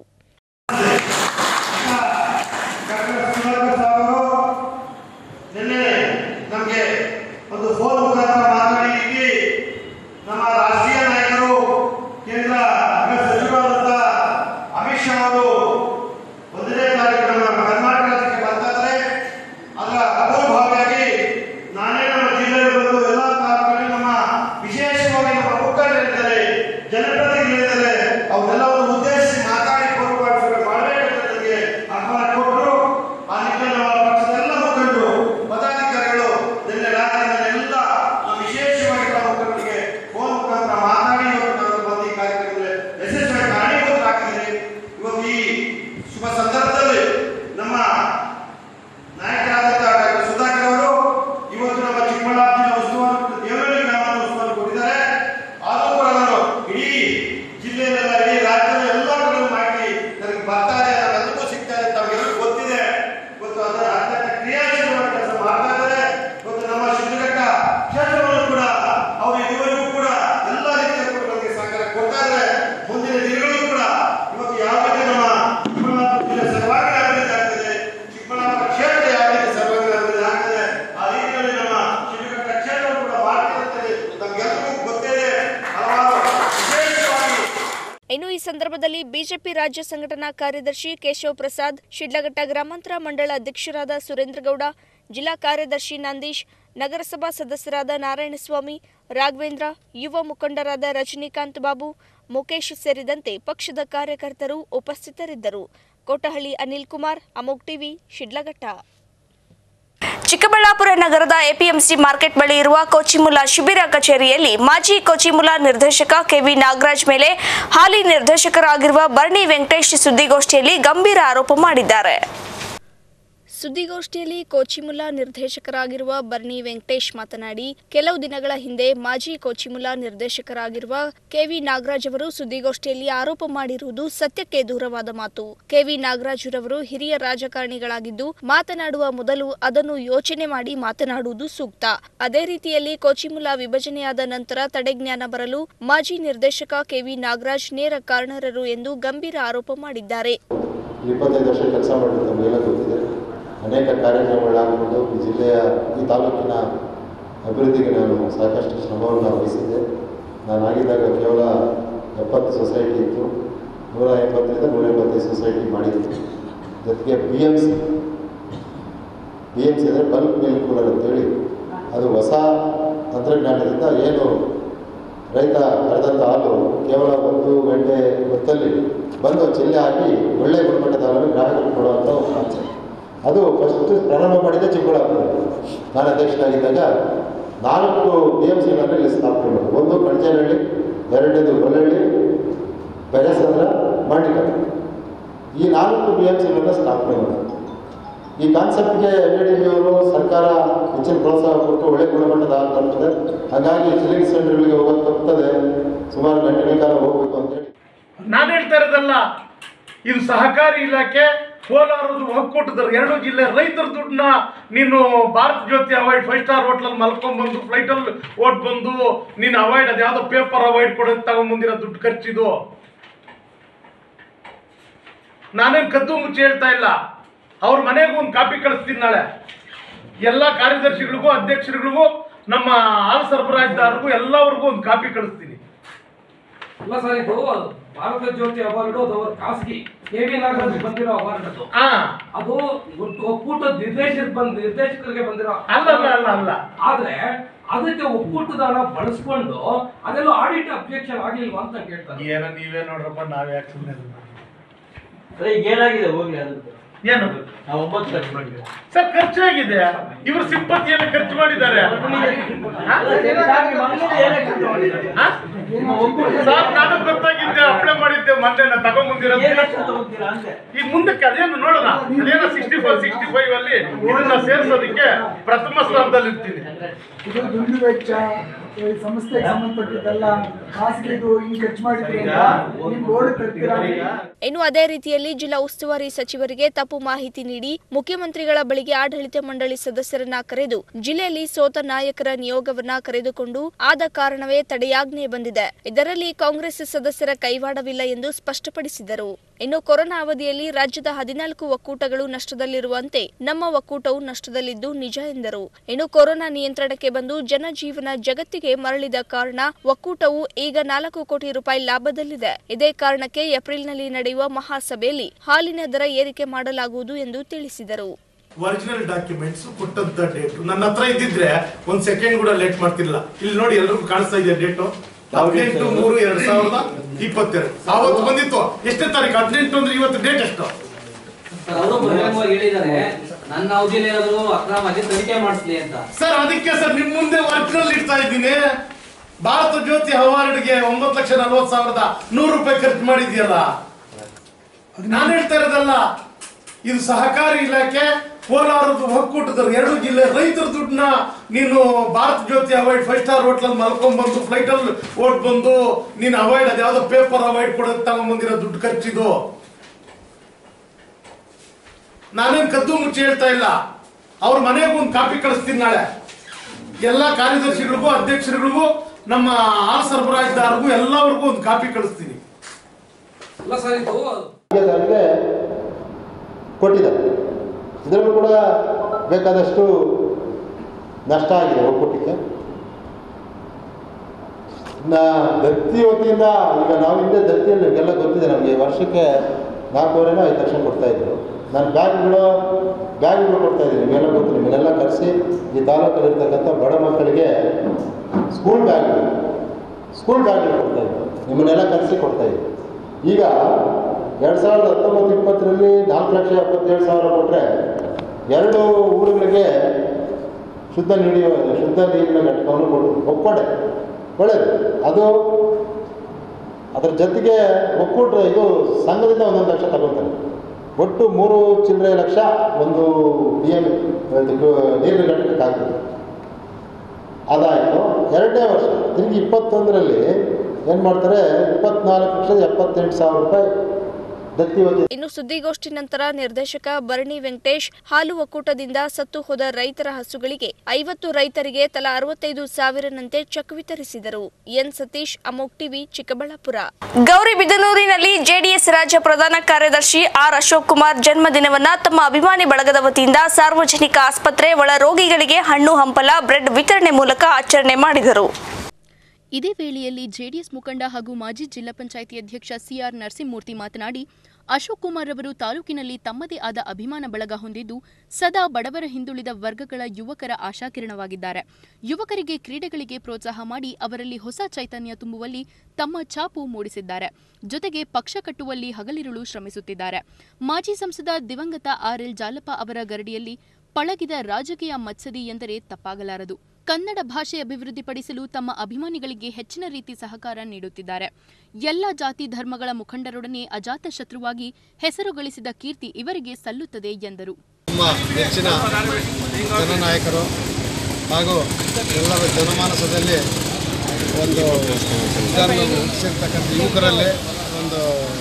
ನಿನ್ನೆ ನಮಗೆ ಒಂದು ಫೋನ್ ಮುಖಾಂತರ ಮಾತನಾಡಿ ಇಲ್ಲಿ ನಮ್ಮ ರಾಷ್ಟ್ರೀಯ ನಾಯಕರು ಕೇಂದ್ರ ಗೃಹ ಸಚಿವರಾದಂಥ ಅಮಿತ್ ಶಾ ಅವರು ಒಂದನೇ ತಾರೀಕು ನಮ್ಮ ಕರ್ನಾಟಕ ರಾಜ್ಯಕ್ಕೆ ಬರ್ತಾ ಇದ್ದಾರೆ ಅದರ ಅಪೂರ್ವಭಾವಿಯಾಗಿ ನಾನೇ ನಮ್ಮ ಜಿಲ್ಲೆಯಲ್ಲಿ ಬಂದು ಎಲ್ಲ ತಾಲೂಕಲ್ಲಿ ನಮ್ಮ ವಿಶೇಷವಾಗಿ ನಮ್ಮ ಮುಖಂಡರಿದ್ದಾರೆ ಜನಪ್ರತಿನಿಧಿಗಳಿದ್ದಾರೆ ಅವರೆಲ್ಲವನ್ನು ಉದ್ದೇಶಿಸಿ ಮಾತಾಡಿ ಪೂರ್ವಭಾವಿ ಮಾಡಬೇಕಂತ ನನಗೆ ಆಹ್ವಾನ ಕೊಟ್ಟರು ಆ ನಿಟ್ಟಿನಲ್ಲಿ ನಮ್ಮ ಪಕ್ಷದ ಎಲ್ಲ ಮುಖಂಡರು ಪದಾಧಿಕಾರಿಗಳು ನಿನ್ನೆ ರಾತ್ರಿ ಎಲ್ಲ ನಮ್ಮ ವಿಶೇಷವಾಗಿ ನಮ್ಮ ಮುಖಂಡರಿಗೆ ಫೋನ್ ಮುಖಾಂತರ ಮಾತಾಡಿ ಇವತ್ತು ನಾನು ಬಂದು ಈ ಕಾರ್ಯಕ್ರಮದಲ್ಲಿ ಯಶಸ್ವಿಯಾಗಿ ಕಾರಣೀಭೂತರಾಗಿದ್ದೀರಿ ಇವತ್ತು ಈ ಶುಭ ಸಂದರ್ಭದಲ್ಲಿ ನಮ್ಮ ನಾಯಕರಾದಂತಹ ಡಾಕ್ಟರ್ ಸುಧಾಕರ್ ಅವರು ಇವತ್ತು ನಮ್ಮ ಚಿಕ್ಕಬಳ್ಳಾಪುರ ಜಿಲ್ಲೆ ಉಸ್ತುವಾರಿ ದೇವನಹಳ್ಳಿ ಗ್ರಾಮದ ಉಸ್ತುವಾರಿ ಕೊಟ್ಟಿದ್ದಾರೆ ಆದರೂ ಕೂಡ ನಾನು ಇಡೀ ಜಿಲ್ಲೆಯಲ್ಲೆಲ್ಲ ಇಡೀ ರಾಜ್ಯದ ಎಲ್ಲ ಕಡೆ ಮಾಹಿತಿ ನನಗೆ ಬರ್ತಾರೆ ನನಗೆಲ್ಲರಿಗೂ ಸಿಗ್ತಾರೆ ತಮಗೆಲ್ಲರಿಗೂ ಗೊತ್ತಿದೆ ಇವತ್ತು ಅದರ ಅತ್ಯಂತ ಕ್ರಿಯಾಶೀಲವಾಗಿ ಕೆಲಸ ಮಾಡ್ತಾ ಇದ್ದಾರೆ ಇವತ್ತು ನಮ್ಮ ಶಿಡ್ಲಘಟ್ಟ ಕ್ಷೇತ್ರವನ್ನು ಕೂಡ ಅವರು ಇದುವರೆಗೂ ಕೂಡ ಎಲ್ಲ ರೀತಿಯ ಕೂಡ ನಮಗೆ ಸಹಕಾರ ಕೊಡ್ತಾ ಇದ್ದಾರೆ ಮುಂದಿನ ದಿನಗಳು ಕೂಡ ಇವತ್ತು ಯಾವ ರೀತಿ ನಮ್ಮ ಚಿಕ್ಕಬಳ್ಳಾಪುರ ಜಿಲ್ಲೆ ಸರ್ವಾಂಗೀಣ ಅಭಿವೃದ್ಧಿ ಆಗ್ತದೆ ಚಿಕ್ಕಬಳ್ಳಾಪುರ ಕ್ಷೇತ್ರ ಯಾವ ರೀತಿ ಸರ್ವಾಂಗೀಣ ಅಭಿವೃದ್ಧಿ ಆಗ್ತದೆ ಆ ರೀತಿಯಲ್ಲಿ ನಮ್ಮ ಶಿಡ್ಲಘಟ್ಟ ಕ್ಷೇತ್ರ ಕೂಡ ಮಾಡ್ತಿರುತ್ತದೆ ನಮಗೆಲ್ಲರಿಗೂ ಗೊತ್ತಿದೆ ಹಲವಾರು ವಿಶೇಷವಾಗಿ ಇನ್ನು ಈ ಸಂದರ್ಭದಲ್ಲಿ ಬಿಜೆಪಿ ರಾಜ್ಯ ಸಂಘಟನಾ ಕಾರ್ಯದರ್ಶಿ ಕೇಶವ್ ಪ್ರಸಾದ್ ಶಿಡ್ಲಘಟ್ಟ ಗ್ರಾಮಾಂತರ ಮಂಡಳ ಅಧ್ಯಕ್ಷರಾದ ಸುರೇಂದ್ರಗೌಡ ಜಿಲ್ಲಾ ಕಾರ್ಯದರ್ಶಿ ನಂದೀಶ್ ನಗರಸಭಾ ಸದಸ್ಯರಾದ ನಾರಾಯಣಸ್ವಾಮಿ ರಾಘವೇಂದ್ರ ಯುವ ಮುಖಂಡರಾದ ರಜನಿಕಾಂತ್ ಬಾಬು ಮುಖೇಶ್ ಸೇರಿದಂತೆ ಪಕ್ಷದ ಕಾರ್ಯಕರ್ತರು ಉಪಸ್ಥಿತರಿದ್ದರು ಕೋಟಹಳ್ಳಿ ಅನಿಲ್ ಕುಮಾರ್ ಅಮೋಕ್ ಟಿವಿ ಶಿಡ್ಲಘಟ್ಟ ಚಿಕ್ಕಬಳ್ಳಾಪುರ ನಗರದ ಎಪಿಎಂಸಿ ಮಾರ್ಕೆಟ್ ಬಳಿ ಇರುವ ಕೋಚಿಮುಲಾ ಶಿಬಿರ ಕಚೇರಿಯಲ್ಲಿ ಮಾಜಿ ಕೋಚಿಮುಲಾ ನಿರ್ದೇಶಕ ಕೆವಿ ನಾಗರಾಜ್ ಮೇಲೆ ಹಾಲಿ ನಿರ್ದೇಶಕರಾಗಿರುವ ಬರ್ಣಿ ವೆಂಕಟೇಶ್ ಸುದ್ದಿಗೋಷ್ಠಿಯಲ್ಲಿ ಗಂಭೀರ ಆರೋಪ ಮಾಡಿದ್ದಾರೆ ಸುದ್ದಿಗೋಷ್ಠಿಯಲ್ಲಿ ಕೋಚಿಮುಲಾ ನಿರ್ದೇಶಕರಾಗಿರುವ ಬರ್ನಿ ವೆಂಕಟೇಶ್ ಮಾತನಾಡಿ ಕೆಲವು ದಿನಗಳ ಹಿಂದೆ ಮಾಜಿ ಕೋಚಿಮುಲಾ ನಿರ್ದೇಶಕರಾಗಿರುವ ಕೆವಿ ನಾಗರಾಜ್ ಅವರು ಸುದ್ದಿಗೋಷ್ಠಿಯಲ್ಲಿ ಆರೋಪ ಮಾಡಿರುವುದು ಸತ್ಯಕ್ಕೆ ದೂರವಾದ ಮಾತು ಕೆವಿ ನಾಗರಾಜ್ರವರು ಹಿರಿಯ ರಾಜಕಾರಣಿಗಳಾಗಿದ್ದು ಮಾತನಾಡುವ ಮೊದಲು ಅದನ್ನು ಯೋಚನೆ ಮಾಡಿ ಮಾತನಾಡುವುದು ಸೂಕ್ತ ಅದೇ ರೀತಿಯಲ್ಲಿ ಕೋಚಿಮುಲಾ ವಿಭಜನೆಯಾದ ನಂತರ ತಡೆಜ್ಞಾನ ಬರಲು ಮಾಜಿ ನಿರ್ದೇಶಕ ಕೆವಿ ನಾಗರಾಜ್ ನೇರ ಕಾರಣರರು ಎಂದು ಗಂಭೀರ ಆರೋಪ ಮಾಡಿದ್ದಾರೆ ಇಪ್ಪತ್ತೈದು ವರ್ಷ ಕೆಲಸ ಮಾಡಿದ್ದು ನಮಗೆಲ್ಲ ಗೊತ್ತಿದೆ ಅನೇಕ ಕಾರ್ಯಕ್ರಮಗಳು ಹಾಕಿಕೊಂಡು ಈ ಜಿಲ್ಲೆಯ ಈ ತಾಲೂಕಿನ ಅಭಿವೃದ್ಧಿಗೆ ನಾನು ಸಾಕಷ್ಟು ಶ್ರಮವನ್ನು ವಹಿಸಿದ್ದೆ ನಾನು ಆಗಿದ್ದಾಗ ಕೇವಲ ಎಪ್ಪತ್ತು ಸೊಸೈಟಿ ಇತ್ತು ನೂರ ಎಂಬತ್ತರಿಂದ ನೂರ ಎಂಬತ್ತೈದು ಸೊಸೈಟಿ ಮಾಡಿದ್ದೆ ಜೊತೆಗೆ B M C B M C ಅಂದರೆ ಬಲ್ಕ್ ಮಿಲ್ಕ್ ಕೂಲರ್ ಅಂತೇಳಿ ಅದು ಹೊಸ ತಂತ್ರಜ್ಞಾನದಿಂದ ಏನು ರೈತ ಕರೆದಂಥ ಹಾಲು ಕೇವಲ ಒಂದು ಗಂಟೆ ಹೊತ್ತಲ್ಲಿ ಬಂದು ಚಿಲ್ಲೆ ಹಾಕಿ ಒಳ್ಳೆಯ ಗುಣಮಟ್ಟದ ಹಾಲನ್ನು ಗ್ರಾಹಕರಿಗೆ ಕೊಡುವಂಥ ಒಂದು ಕಾನ್ಸೆಪ್ಟ್ ಅದು ಫಸ್ಟ್ ಪ್ರಾರಂಭ ಮಾಡಿದ್ದೆ ಚಿಕ್ಕಬಳ್ಳಾಪುರ ನಾನು ಅಧ್ಯಕ್ಷನಾಗಿದ್ದಾಗ ನಾಲ್ಕು ಬಿ ಎಮ್ ಸಿಗಳನ್ನು ಇಲ್ಲಿ ಸ್ಥಾಪನೆ ಮಾಡಿದೆ ಒಂದು ಕಣಚನಹಳ್ಳಿ ಎರಡನೇದು ಗೊಲ್ಲಹಳ್ಳಿ ಬೆರೆಸಂದ್ರ ಮಾಡಿಕ ಈ ನಾಲ್ಕು ಬಿ ಎಮ್ ಸಿಗಳನ್ನು ಸ್ಥಾಪನೆ ಮಾಡಿದೆ ಈ ಕಾನ್ಸೆಪ್ಟ್ಗೆ ಎಲ್ ಡಿ ಬಿ ಅವರು ಸರ್ಕಾರ ಹೆಚ್ಚಿನ ಪ್ರೋತ್ಸಾಹ ಕೊಟ್ಟು ಒಳ್ಳೆ ಗುಣಮಟ್ಟದ ಹಾಲು ಬರ್ತದೆ ಹಾಗಾಗಿ ಫಿಲಿಂಗ್ ಸೆಂಟರ್ಗಳಿಗೆ ಹೋಗೋದು ತಪ್ಪುತ್ತದೆ ಸುಮಾರು ಗಂಟೆಗಳ ಕಾಲ ಹೋಗಬೇಕು ಅಂತೇಳಿ ನಾನು ಹೇಳ್ತಾ ಇರೋದಲ್ಲ ಇದು ಸಹಕಾರಿ ಇಲಾಖೆ ಕೋಲಾರದ ಒಕ್ಕೂಟದ ಎರಡು ಜಿಲ್ಲೆ ರೈತರ ದುಡ್ಡನ್ನ ನೀನು Bharat Jyoti avoid five star ಹೋಟ್ಲಲ್ಲಿ ಮಲ್ಕೊಂಡ್ಬಂದು ಫ್ಲೈಟಲ್ಲಿ ಓಟ್ ಬಂದು ನೀನು ಅವಾಯ್ಡ್ ಅದು ಯಾವುದೋ ಪೇಪರ್ ಅವಾಯ್ಡ್ ಕೊಡೋದು ತಗೊಂಬಂದಿರೋ ದುಡ್ಡು ಖರ್ಚಿದು ನಾನೇನು ಕದ್ದು ಮುಚ್ಚಿ ಹೇಳ್ತಾ ಇಲ್ಲ ಅವ್ರ ಮನೆಗೂ ಒಂದು ಕಾಪಿ ಕಳಿಸ್ತೀನಿ ನಾಳೆ ಎಲ್ಲ ಕಾರ್ಯದರ್ಶಿಗಳಿಗೂ ಅಧ್ಯಕ್ಷರುಗಳಿಗೂ ನಮ್ಮ ಹಾಲು ಸರಬರಾಜುದಾರರಿಗೂ ಎಲ್ಲರಿಗೂ ಒಂದು ಕಾಪಿ ಕಳಿಸ್ತೀನಿ ಅಲ್ಲ ಸರ್ ಇದು ಭಾರತ ಜ್ಯೋತಿ ಅವಾರ್ಡ್ ಅದು ಅವ್ರ ಖಾಸಗಿ ಕೆ ವಿ ನಾಗರಾಜ್ ಬಂದಿರೋ ಅವಾರ್ಡ್ ಅದು ಆ ಅದು ಒಟ್ಟು ಒಕ್ಕೂಟದ ನಿರ್ದೇಶಕ ಬಂದ್ ನಿರ್ದೇಶಕರಿಗೆ ಬಂದಿರೋ ಅಲ್ಲ, ಅಲ್ಲ, ಅಲ್ಲ, ಅಲ್ಲ. ಆದ್ರೆ ಅದಕ್ಕೆ ಒಕ್ಕೂಟದ ಹಣ ಬಳಸ್ಕೊಂಡು ಅದೆಲ್ಲ ಆಡಿಟ್ ಅಬ್ಜೆಕ್ಷನ್ ಆಗಿಲ್ವಾ ಅಂತ ಕೇಳ್ತಾರೆ ಏನೋ ನೀವೇ ನೋಡ್ರಪ್ಪ ನಾವ್ ಯಾಕೆ ಸುಮ್ಮನೆ ಈಗ ಏನಾಗಿದೆ ಹೋಗ್ಲಿ ಅದು ಏನು ನಾವು ಒಂಬತ್ತು ಲಕ್ಷ ಬಗ್ಗೆ ಸರ್ ಖರ್ಚಾಗಿದೆ ಇವರು ಸಿಂಪತ್ತಿಯನ್ನು ಖರ್ಚು ಮಾಡಿದ್ದಾರೆ ಹಾ? ಸರ್ ನನಗೆ ಗೊತ್ತಾಗಿದ್ದೆ ಅಪ್ಲೈ ಮಾಡಿದ್ದೆ ಹೇಳಿದ್ದೆ ಮೊನ್ನೆ ನಾನು ತಗೊಂಡ್ಬಂದಿರೋದು ಈಗ ಮುಂದಕ್ಕೆ ಅದೇನು ನೋಡೋಣ ಅದೇನೋ ಸಿಕ್ಸ್ಟಿ ಫೋರ್ ಸಿಕ್ಸ್ಟಿ ಫೈವ್ ಅಲ್ಲಿ ಇದನ್ನ ಸೇರ್ಸೋದಕ್ಕೆ ಪ್ರಥಮ ಸ್ಥಾನದಲ್ಲಿ ಇರ್ತೀನಿ ಇದು ದುಂಡು ವೆಚ್ಚ ಈ ಸಂಸ್ಥೆಗೆ ಸಂಬಂಧಪಟ್ಟಿದ್ದೆಲ್ಲ ಖಾಸಗಿದು ಹಿಂಗ್ ಖರ್ಚು ಮಾಡಿದ್ರಿ ಅಂತ ನಿಮ್ ಬೋರ್ಡ್ ತರ್ತೀರಾ ಇನ್ನು ಅದೇ ರೀತಿಯಲ್ಲಿ ಜಿಲ್ಲಾ ಉಸ್ತುವಾರಿ ಸಚಿವರಿಗೆ ತಪ್ಪು ಮಾಹಿತಿ ನೀಡಿ ಮುಖ್ಯಮಂತ್ರಿಗಳ ಬಳಿಗೆ ಆಡಳಿತ ಮಂಡಳಿ ಸದಸ್ಯರನ್ನ ಕರೆದು ಜಿಲ್ಲೆಯಲ್ಲಿ ಸೋತ ನಾಯಕರ ನಿಯೋಗವನ್ನ ಕರೆದುಕೊಂಡು ಆದ ಕಾರಣವೇ ತಡೆಯಾಜ್ಞೆ ಬಂದಿದೆ ಇದರಲ್ಲಿ ಕಾಂಗ್ರೆಸ್ ಸದಸ್ಯರ ಕೈವಾಡವಿಲ್ಲ ಎಂದು ಸ್ಪಷ್ಟಪಡಿಸಿದರು ಇನ್ನು ಕೊರೋನಾ ಅವಧಿಯಲ್ಲಿ ರಾಜ್ಯದ ಹದಿನಾಲ್ಕು ಒಕ್ಕೂಟಗಳು ನಷ್ಟದಲ್ಲಿರುವಂತೆ ನಮ್ಮ ಒಕ್ಕೂಟವು ನಷ್ಟದಲ್ಲಿದ್ದು ನಿಜ ಎಂದರು ಇನ್ನು ಕೊರೋನಾ ನಿಯಂತ್ರಣಕ್ಕೆ ಬಂದು ಜನಜೀವನ ಜಗತ್ತಿಗೆ ಮರಳಿದ ಕಾರಣ ಒಕ್ಕೂಟವು ಈಗ ನಾಲ್ಕು ಕೋಟಿ ರೂಪಾಯಿ ಲಾಭದಲ್ಲಿದೆ ಇದೇ ಕಾರಣಕ್ಕೆ ಏಪ್ರಿಲ್ನಲ್ಲಿ ನಡೆಯುವ ಮಹಾಸಭೆಯಲ್ಲಿ ಹಾಲಿನ ದರ ಏರಿಕೆ ಮಾಡಲಾಗುವುದು ಎಂದು ತಿಳಿಸಿದರು ಒರಿಜಿನಲ್ ಡಾಕ್ಯುಮೆಂಟ್ಸ್ ಕೊಟ್ಟಂತ ಡೇಟ್ ನನ್ನ ಹತ್ರ ಇದ್ದಿದ್ರೆ ಒಂದ್ ಸೆಕೆಂಡ್ ಕೂಡ ಲೇಟ್ ಮಾಡ್ತಿಲ್ಲ ಇಲ್ಲಿ ನೋಡಿ ಎಲ್ರಿಗೂ ಕಾಣಿಸ್ತಾ ಇದೆ ಡೇಟು ಹದಿನೆಂಟು ಮೂರು ಎರಡ್ ಸಾವಿರದ ಇಪ್ಪತ್ತೆರಡು ಆವತ್ತು ಬಂದಿತ್ತು ಎಷ್ಟನೇ ತಾರೀಕು ಹದಿನೆಂಟು ಅಂದ್ರೆ ಇವತ್ತು ಡೇಟ್ ಎಷ್ಟು ಅವರು ಬಹಿರಂಗವಾಗಿ ಹೇಳಿದ್ದಾರೆ ನನ್ನ ಅವಧಿಯಲ್ಲಿ ಏನಾದ್ರು ಅಕ್ರಮವಾಗಿ ತನಿಖೆ ಮಾಡಿಸ್ಲಿ ಅಂತ ಸರ್ ಅದಕ್ಕೆ ಸರ್ ನಿಮ್ ಮುಂದೆ ಒರಿಜಿನಲ್ ಇಡ್ತಾ ಇದ್ದೀನಿ ಭಾರತ ಜ್ಯೋತಿ ಅವಾರ್ಡ್ಗೆ ಒಂಬತ್ತು ಲಕ್ಷ ನಲ್ವತ್ತು ಸಾವಿರದ ನೂರು ರೂಪಾಯಿ ಖರ್ಚು ಮಾಡಿದ್ಯಲ್ಲ ನಾನು ಹೇಳ್ತಾ ಇರೋದಲ್ಲ ಇದು ಸಹಕಾರಿ ಇಲಾಖೆ ಕೋಲಾರದ ಒಕ್ಕೂಟದ ಎರಡು ಜಿಲ್ಲೆ ರೈತರ ದುಡ್ಡನ್ನ ನೀನು Bharat Jyoti avoid five star ಹೋಟ್ಲಲ್ಲಿ ಮಲ್ಕೊಂಡ್ ಬಂದು ಫ್ಲೈಟ್ ಅಲ್ಲಿ ಓಟ್ ಬಂದು ನೀನು ಅವಾಯ್ಡ್ ಅದು ಯಾವ್ದೋ ಪೇಪರ್ ಅವಾಯ್ಡ್ ಕೊಡೋದು ತಗೊಂಬಂದಿರೋ ದುಡ್ಡು ಖರ್ಚಿದು ನಾನೇನ್ ಕದ್ದು ಮುಚ್ಚಿ ಹೇಳ್ತಾ ಇಲ್ಲ ಅವ್ರ ಮನೆಗೆ ಒಂದು ಕಾಪಿ ಕಳಿಸ್ತೀನಿ ನಾಳೆ ಎಲ್ಲ ಕಾರ್ಯದರ್ಶಿಗಳಿಗೂ ಅಧ್ಯಕ್ಷರುಗಳಿಗೂ ನಮ್ಮ ಹಾಲು ಸರಬರಾಜುದಾರರಿಗೂ ಎಲ್ಲರಿಗೂ ಒಂದು ಕಾಪಿ ಕಳಿಸ್ತೀನಿ ಅಲ್ಲ ಸರ್ ಇದು ಅವರಿಗೆ ಕೊಟ್ಟಿದ್ದಾರೆ ಇದರಲ್ಲೂ ಕೂಡ ಬೇಕಾದಷ್ಟು ನಷ್ಟ ಆಗಿದೆ ಒಕ್ಕೂಟಕ್ಕೆ ಇನ್ನು ದತ್ತಿ ವತಿಯಿಂದ ಈಗ ನಾವು ಹಿಂದೆ ದತ್ತಿಯಲ್ಲಿ ನಿಮಗೆಲ್ಲ ಗೊತ್ತಿದೆ ನಮಗೆ ವರ್ಷಕ್ಕೆ ನಾಲ್ಕೂವರೆನೋ ಐದು ಲಕ್ಷ ಕೊಡ್ತಾ ಇದ್ರು ನಾನು ಬ್ಯಾಗ್ಗಳು ಬ್ಯಾಗ್ಗಳು ಕೊಡ್ತಾ ಇದ್ದೀನಿ ನಿಮಗೆಲ್ಲ ಗೊತ್ತು ನಿಮ್ಮನ್ನೆಲ್ಲ ಕರೆಸಿ ಈ ತಾಲೂಕಲ್ಲಿರ್ತಕ್ಕಂಥ ಬಡ ಮಕ್ಕಳಿಗೆ ಸ್ಕೂಲ್ ಬ್ಯಾಗ್ಗಳು ಸ್ಕೂಲ್ ಬ್ಯಾಗ್ಗಳು ಕೊಡ್ತಾ ಇದ್ರು ನಿಮ್ಮನ್ನೆಲ್ಲ ಕರೆಸಿ ಕೊಡ್ತಾ ಇದ್ರು ಈಗ ಎರಡು ಸಾವಿರದ ಹತ್ತೊಂಬತ್ತು ಇಪ್ಪತ್ತರಲ್ಲಿ ನಾಲ್ಕು ಲಕ್ಷ ಎಪ್ಪತ್ತೇಳು ಸಾವಿರ ಕೊಟ್ಟರೆ ಎರಡು ಊರುಗಳಿಗೆ ಶುದ್ಧ ನೀಡಿಯ ಶುದ್ಧ ನೀರಿನ ಘಟಕವನ್ನು ಕೊಟ್ಟು ಒಕ್ಕೊಡೆ ಒಳ್ಳೆಯದು ಅದು ಅದರ ಜೊತೆಗೆ ಒಕ್ಕೂಟ ಇದು ಸಂಘದಿಂದ ಒಂದೊಂದು ಲಕ್ಷ ತಗೊಳ್ತಾರೆ ಒಟ್ಟು ಮೂರು ಚಿಲ್ಲರೆ ಲಕ್ಷ ಒಂದು ಬಿ ಎಮ್ ನೀರಿನ ಘಟಕಕ್ಕೆ ಆಗ್ತದೆ ಅದಾಯಿತು ಎರಡನೇ ವರ್ಷ ತಿರುಗಿ ಇಪ್ಪತ್ತೊಂದರಲ್ಲಿ ಏನು ಮಾಡ್ತಾರೆ ಇಪ್ಪತ್ನಾಲ್ಕು ಲಕ್ಷದ ಎಪ್ಪತ್ತೆಂಟು ಸಾವಿರ ರೂಪಾಯಿ ದತ್ತಿ ವತಿ ಇನ್ನು ಸುದ್ದಿಗೋಷ್ಠಿ ನಂತರ ನಿರ್ದೇಶಕ ಭರಣಿ ವೆಂಕಟೇಶ್ ಹಾಲು ಒಕ್ಕೂಟದಿಂದ ಸತ್ತು ಹೋದ ರೈತರ ಹಸುಗಳಿಗೆ ಐವತ್ತು ರೈತರಿಗೆ ತಲಾ ಅರವತ್ತೈದು ಸಾವಿರನಂತೆ ಚೆಕ್ ವಿತರಿಸಿದರು ಎನ್ ಸತೀಶ್ ಅಮೋಕ್ ಟಿವಿ ಚಿಕ್ಕಬಳ್ಳಾಪುರ ಗೌರಿಬಿದನೂರಿನಲ್ಲಿ ಜೆಡಿಎಸ್ ರಾಜ್ಯ ಪ್ರಧಾನ ಕಾರ್ಯದರ್ಶಿ ಆರ್ ಅಶೋಕ್ ಕುಮಾರ್ ಜನ್ಮದಿನವನ್ನ ತಮ್ಮ ಅಭಿಮಾನಿ ಬಳಗದ ವತಿಯಿಂದ ಸಾರ್ವಜನಿಕ ಆಸ್ಪತ್ರೆ ಒಳ ರೋಗಿಗಳಿಗೆ ಹಣ್ಣು ಹಂಪಲ ಬ್ರೆಡ್ ವಿತರಣೆ ಮೂಲಕ ಆಚರಣೆ ಮಾಡಿದರು ಇದೇ ವೇಳೆಯಲ್ಲಿ ಜೆಡಿಎಸ್ ಮುಖಂಡ ಹಾಗೂ ಮಾಜಿ ಜಿಲ್ಲಾ ಪಂಚಾಯಿತಿ ಅಧ್ಯಕ್ಷ ಸಿಆರ್ ನರಸಿಂಹಮೂರ್ತಿ ಮಾತನಾಡಿ ಅಶೋಕ್ ಕುಮಾರ್ ಅವರು ತಾಲೂಕಿನಲ್ಲಿ ತಮ್ಮದೇ ಆದ ಅಭಿಮಾನ ಬಳಗ ಹೊಂದಿದ್ದು ಸದಾ ಬಡವರ ಹಿಂದುಳಿದ ವರ್ಗಗಳ ಯುವಕರ ಆಶಾಕಿರಣವಾಗಿದ್ದಾರೆ ಯುವಕರಿಗೆ ಕ್ರೀಡೆಗಳಿಗೆ ಪ್ರೋತ್ಸಾಹ ಮಾಡಿ ಅವರಲ್ಲಿ ಹೊಸ ಚೈತನ್ಯ ತುಂಬುವಲ್ಲಿ ತಮ್ಮ ಛಾಪು ಮೂಡಿಸಿದ್ದಾರೆ ಜೊತೆಗೆ ಪಕ್ಷ ಕಟ್ಟುವಲ್ಲಿ ಹಗಲಿರುಳು ಶ್ರಮಿಸುತ್ತಿದ್ದಾರೆ ಮಾಜಿ ಸಂಸದ ದಿವಂಗತ ಆರ್ಎಲ್ ಜಾಲಪ್ಪ ಅವರ ಗರಡಿಯಲ್ಲಿ ಪಳಗಿದ ರಾಜಕೀಯ ಮತ್ಸದಿ ಎಂದರೆ ತಪ್ಪಾಗಲಾರದು ಕನ್ನಡ ಭಾಷೆ ಅಭಿವೃದ್ಧಿಪಡಿಸಲು ತಮ್ಮ ಅಭಿಮಾನಿಗಳಿಗೆ ಹೆಚ್ಚಿನ ರೀತಿ ಸಹಕಾರ ನೀಡುತ್ತಿದ್ದಾರೆ ಎಲ್ಲ ಜಾತಿ ಧರ್ಮಗಳ ಮುಖಂಡರೊಡನೆ ಅಜಾತ ಶತ್ರುವಾಗಿ ಹೆಸರು ಗಳಿಸಿದ ಕೀರ್ತಿ ಇವರಿಗೆ ಸಲ್ಲುತ್ತದೆ ಎಂದರು ನಮ್ಮ ನೆಚ್ಚಿನ ಜನನಾಯಕರು ಹಾಗೂ ಎಲ್ಲರ ಜನಮಾನಸದಲ್ಲಿ ಒಂದು ಇದನ್ನು ಮೂಡಿಸಿರ್ತಕ್ಕಂಥ ಯುವಕರಲ್ಲಿ ಒಂದು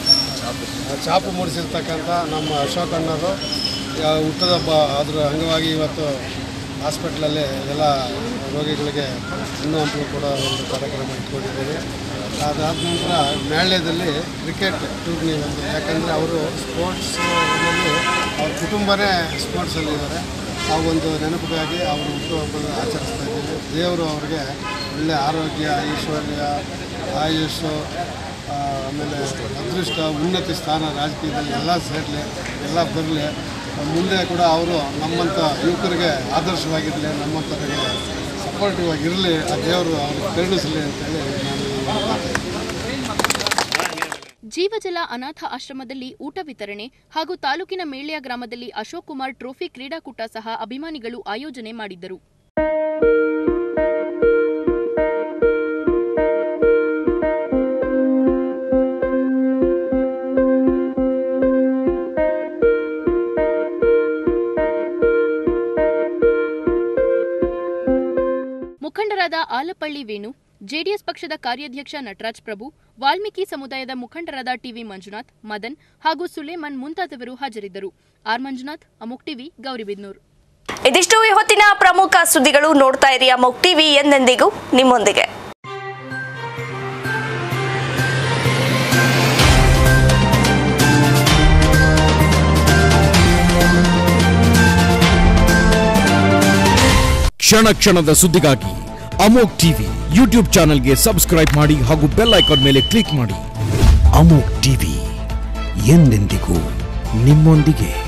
ಛಾಪು ಮೂಡಿಸಿರ್ತಕ್ಕಂಥ ನಮ್ಮ ಅಶೋಕ್ ಅಣ್ಣರು ಯಾ- ಹುಟ್ಟದಬ್ಬ ಅದರ ಅಂಗವಾಗಿ ಇವತ್ತು ಹಾಸ್ಪಿಟ್ಲಲ್ಲಿ ಎಲ್ಲ ರೋಗಿಗಳಿಗೆ ಹಣ್ಣು ಹಂಪಲು ಕೊಡೋ ಒಂದು ಕಾರ್ಯಕ್ರಮ ಇಟ್ಕೊಂಡಿದ್ದೀವಿ ಅದಾದ ನಂತರ ಮ್ಯಾಳ್ಯದಲ್ಲಿ ಕ್ರಿಕೆಟ್ ಟೂರ್ನಿ ಒಂದು ಯಾಕಂದರೆ ಅವರು ಸ್ಪೋರ್ಟ್ಸ್ನಲ್ಲಿ ಅವ್ರ ಕುಟುಂಬನೇ ಸ್ಪೋರ್ಟ್ಸಲ್ಲಿದ್ದಾರೆ ಆ ಒಂದು ನೆನಪಿಗಾಗಿ ಅವರು ಹುಟ್ಟುಹಬ್ಬದ ಆಚರಿಸ್ತಾ ಇದ್ದೀವಿ ದೇವರು ಅವ್ರಿಗೆ ಒಳ್ಳೆಯ ಆರೋಗ್ಯ ಐಶ್ವರ್ಯ ಆಯುಷು ಆ, ಆಮೇಲೆ ಅದೃಷ್ಟ ಉನ್ನತಿ ಸ್ಥಾನ ರಾಜಕೀಯದಲ್ಲಿ ಎಲ್ಲ ಸೇರಲಿ ಎಲ್ಲ ಬರಲಿ ಮುಂದೆ ಕೂಡ ಅವರು ನಮ್ಮಂಥ ಯುವಕರಿಗೆ ಆದರ್ಶವಾಗಿರಲಿ ನಮ್ಮಂಥವರಿಗೆ ಸಪೋರ್ಟಿವ್ ಆಗಿರಲಿ ಆ ದೇವರು ಅವ್ರಿಗೆ ಕರುಣಿಸಲಿ ಅಂತೇಳಿ ನಾನು ಈ ಮಾತನ್ನು ಜೀವಜಲ ಅನಾಥ ಆಶ್ರಮದಲ್ಲಿ ಊಟ ವಿತರಣೆ ಹಾಗೂ ತಾಲೂಕಿನ ಮೇಳ್ಯ ಗ್ರಾಮದಲ್ಲಿ ಅಶೋಕ್ ಕುಮಾರ್ ಟ್ರೋಫಿ ಕ್ರೀಡಾಕೂಟ ಸಹ ಅಭಿಮಾನಿಗಳು ಆಯೋಜನೆ ಮಾಡಿದ್ದರು ಮುಖಂಡರಾದ ಆಲಪಳ್ಳಿ ವೇಣು ಜೆಡಿಎಸ್ ಪಕ್ಷದ ಕಾರ್ಯಾಧ್ಯಕ್ಷ ನಟರಾಜ್ ಪ್ರಭು ವಾಲ್ಮೀಕಿ ಸಮುದಾಯದ ಮುಖಂಡರಾದ ಟಿವಿ ಮಂಜುನಾಥ್ ಮದನ್ ಹಾಗೂ ಸುಲೇಮಾನ್ ಮುಂತಾದವರು ಹಾಜರಿದ್ದರು ಆರ್ ಮಂಜುನಾಥ್ ಅಮುಕ್ ಟಿವಿ ಗೌರಿಬಿದ್ನೂರು ಇದಿಷ್ಟು ಈ ಹೊತ್ತಿನ ಪ್ರಮುಖ ಸುದ್ದಿಗಳು ನೋಡ್ತಾ ಇರಿ ಅಮೋಕ್ ಟಿವಿ ಎಂದೆಂದಿಗೂ ನಿಮ್ಮೊಂದಿಗೆ ಕ್ಷಣ ಕ್ಷಣದ ಸುದ್ದಿಗಾಗಿ ಅಮೋಕ್ ಟಿವಿ ಯೂಟ್ಯೂಬ್ ಚಾನೆಲ್ಗೆ ಸಬ್ಸ್ಕ್ರೈಬ್ ಮಾಡಿ ಹಾಗೂ ಬೆಲ್ ಐಕಾನ್ ಮೇಲೆ ಕ್ಲಿಕ್ ಮಾಡಿ ಅಮೋಕ್ ಟಿವಿ ಎಂದೆಂದಿಗೂ ನಿಮ್ಮೊಂದಿಗೆ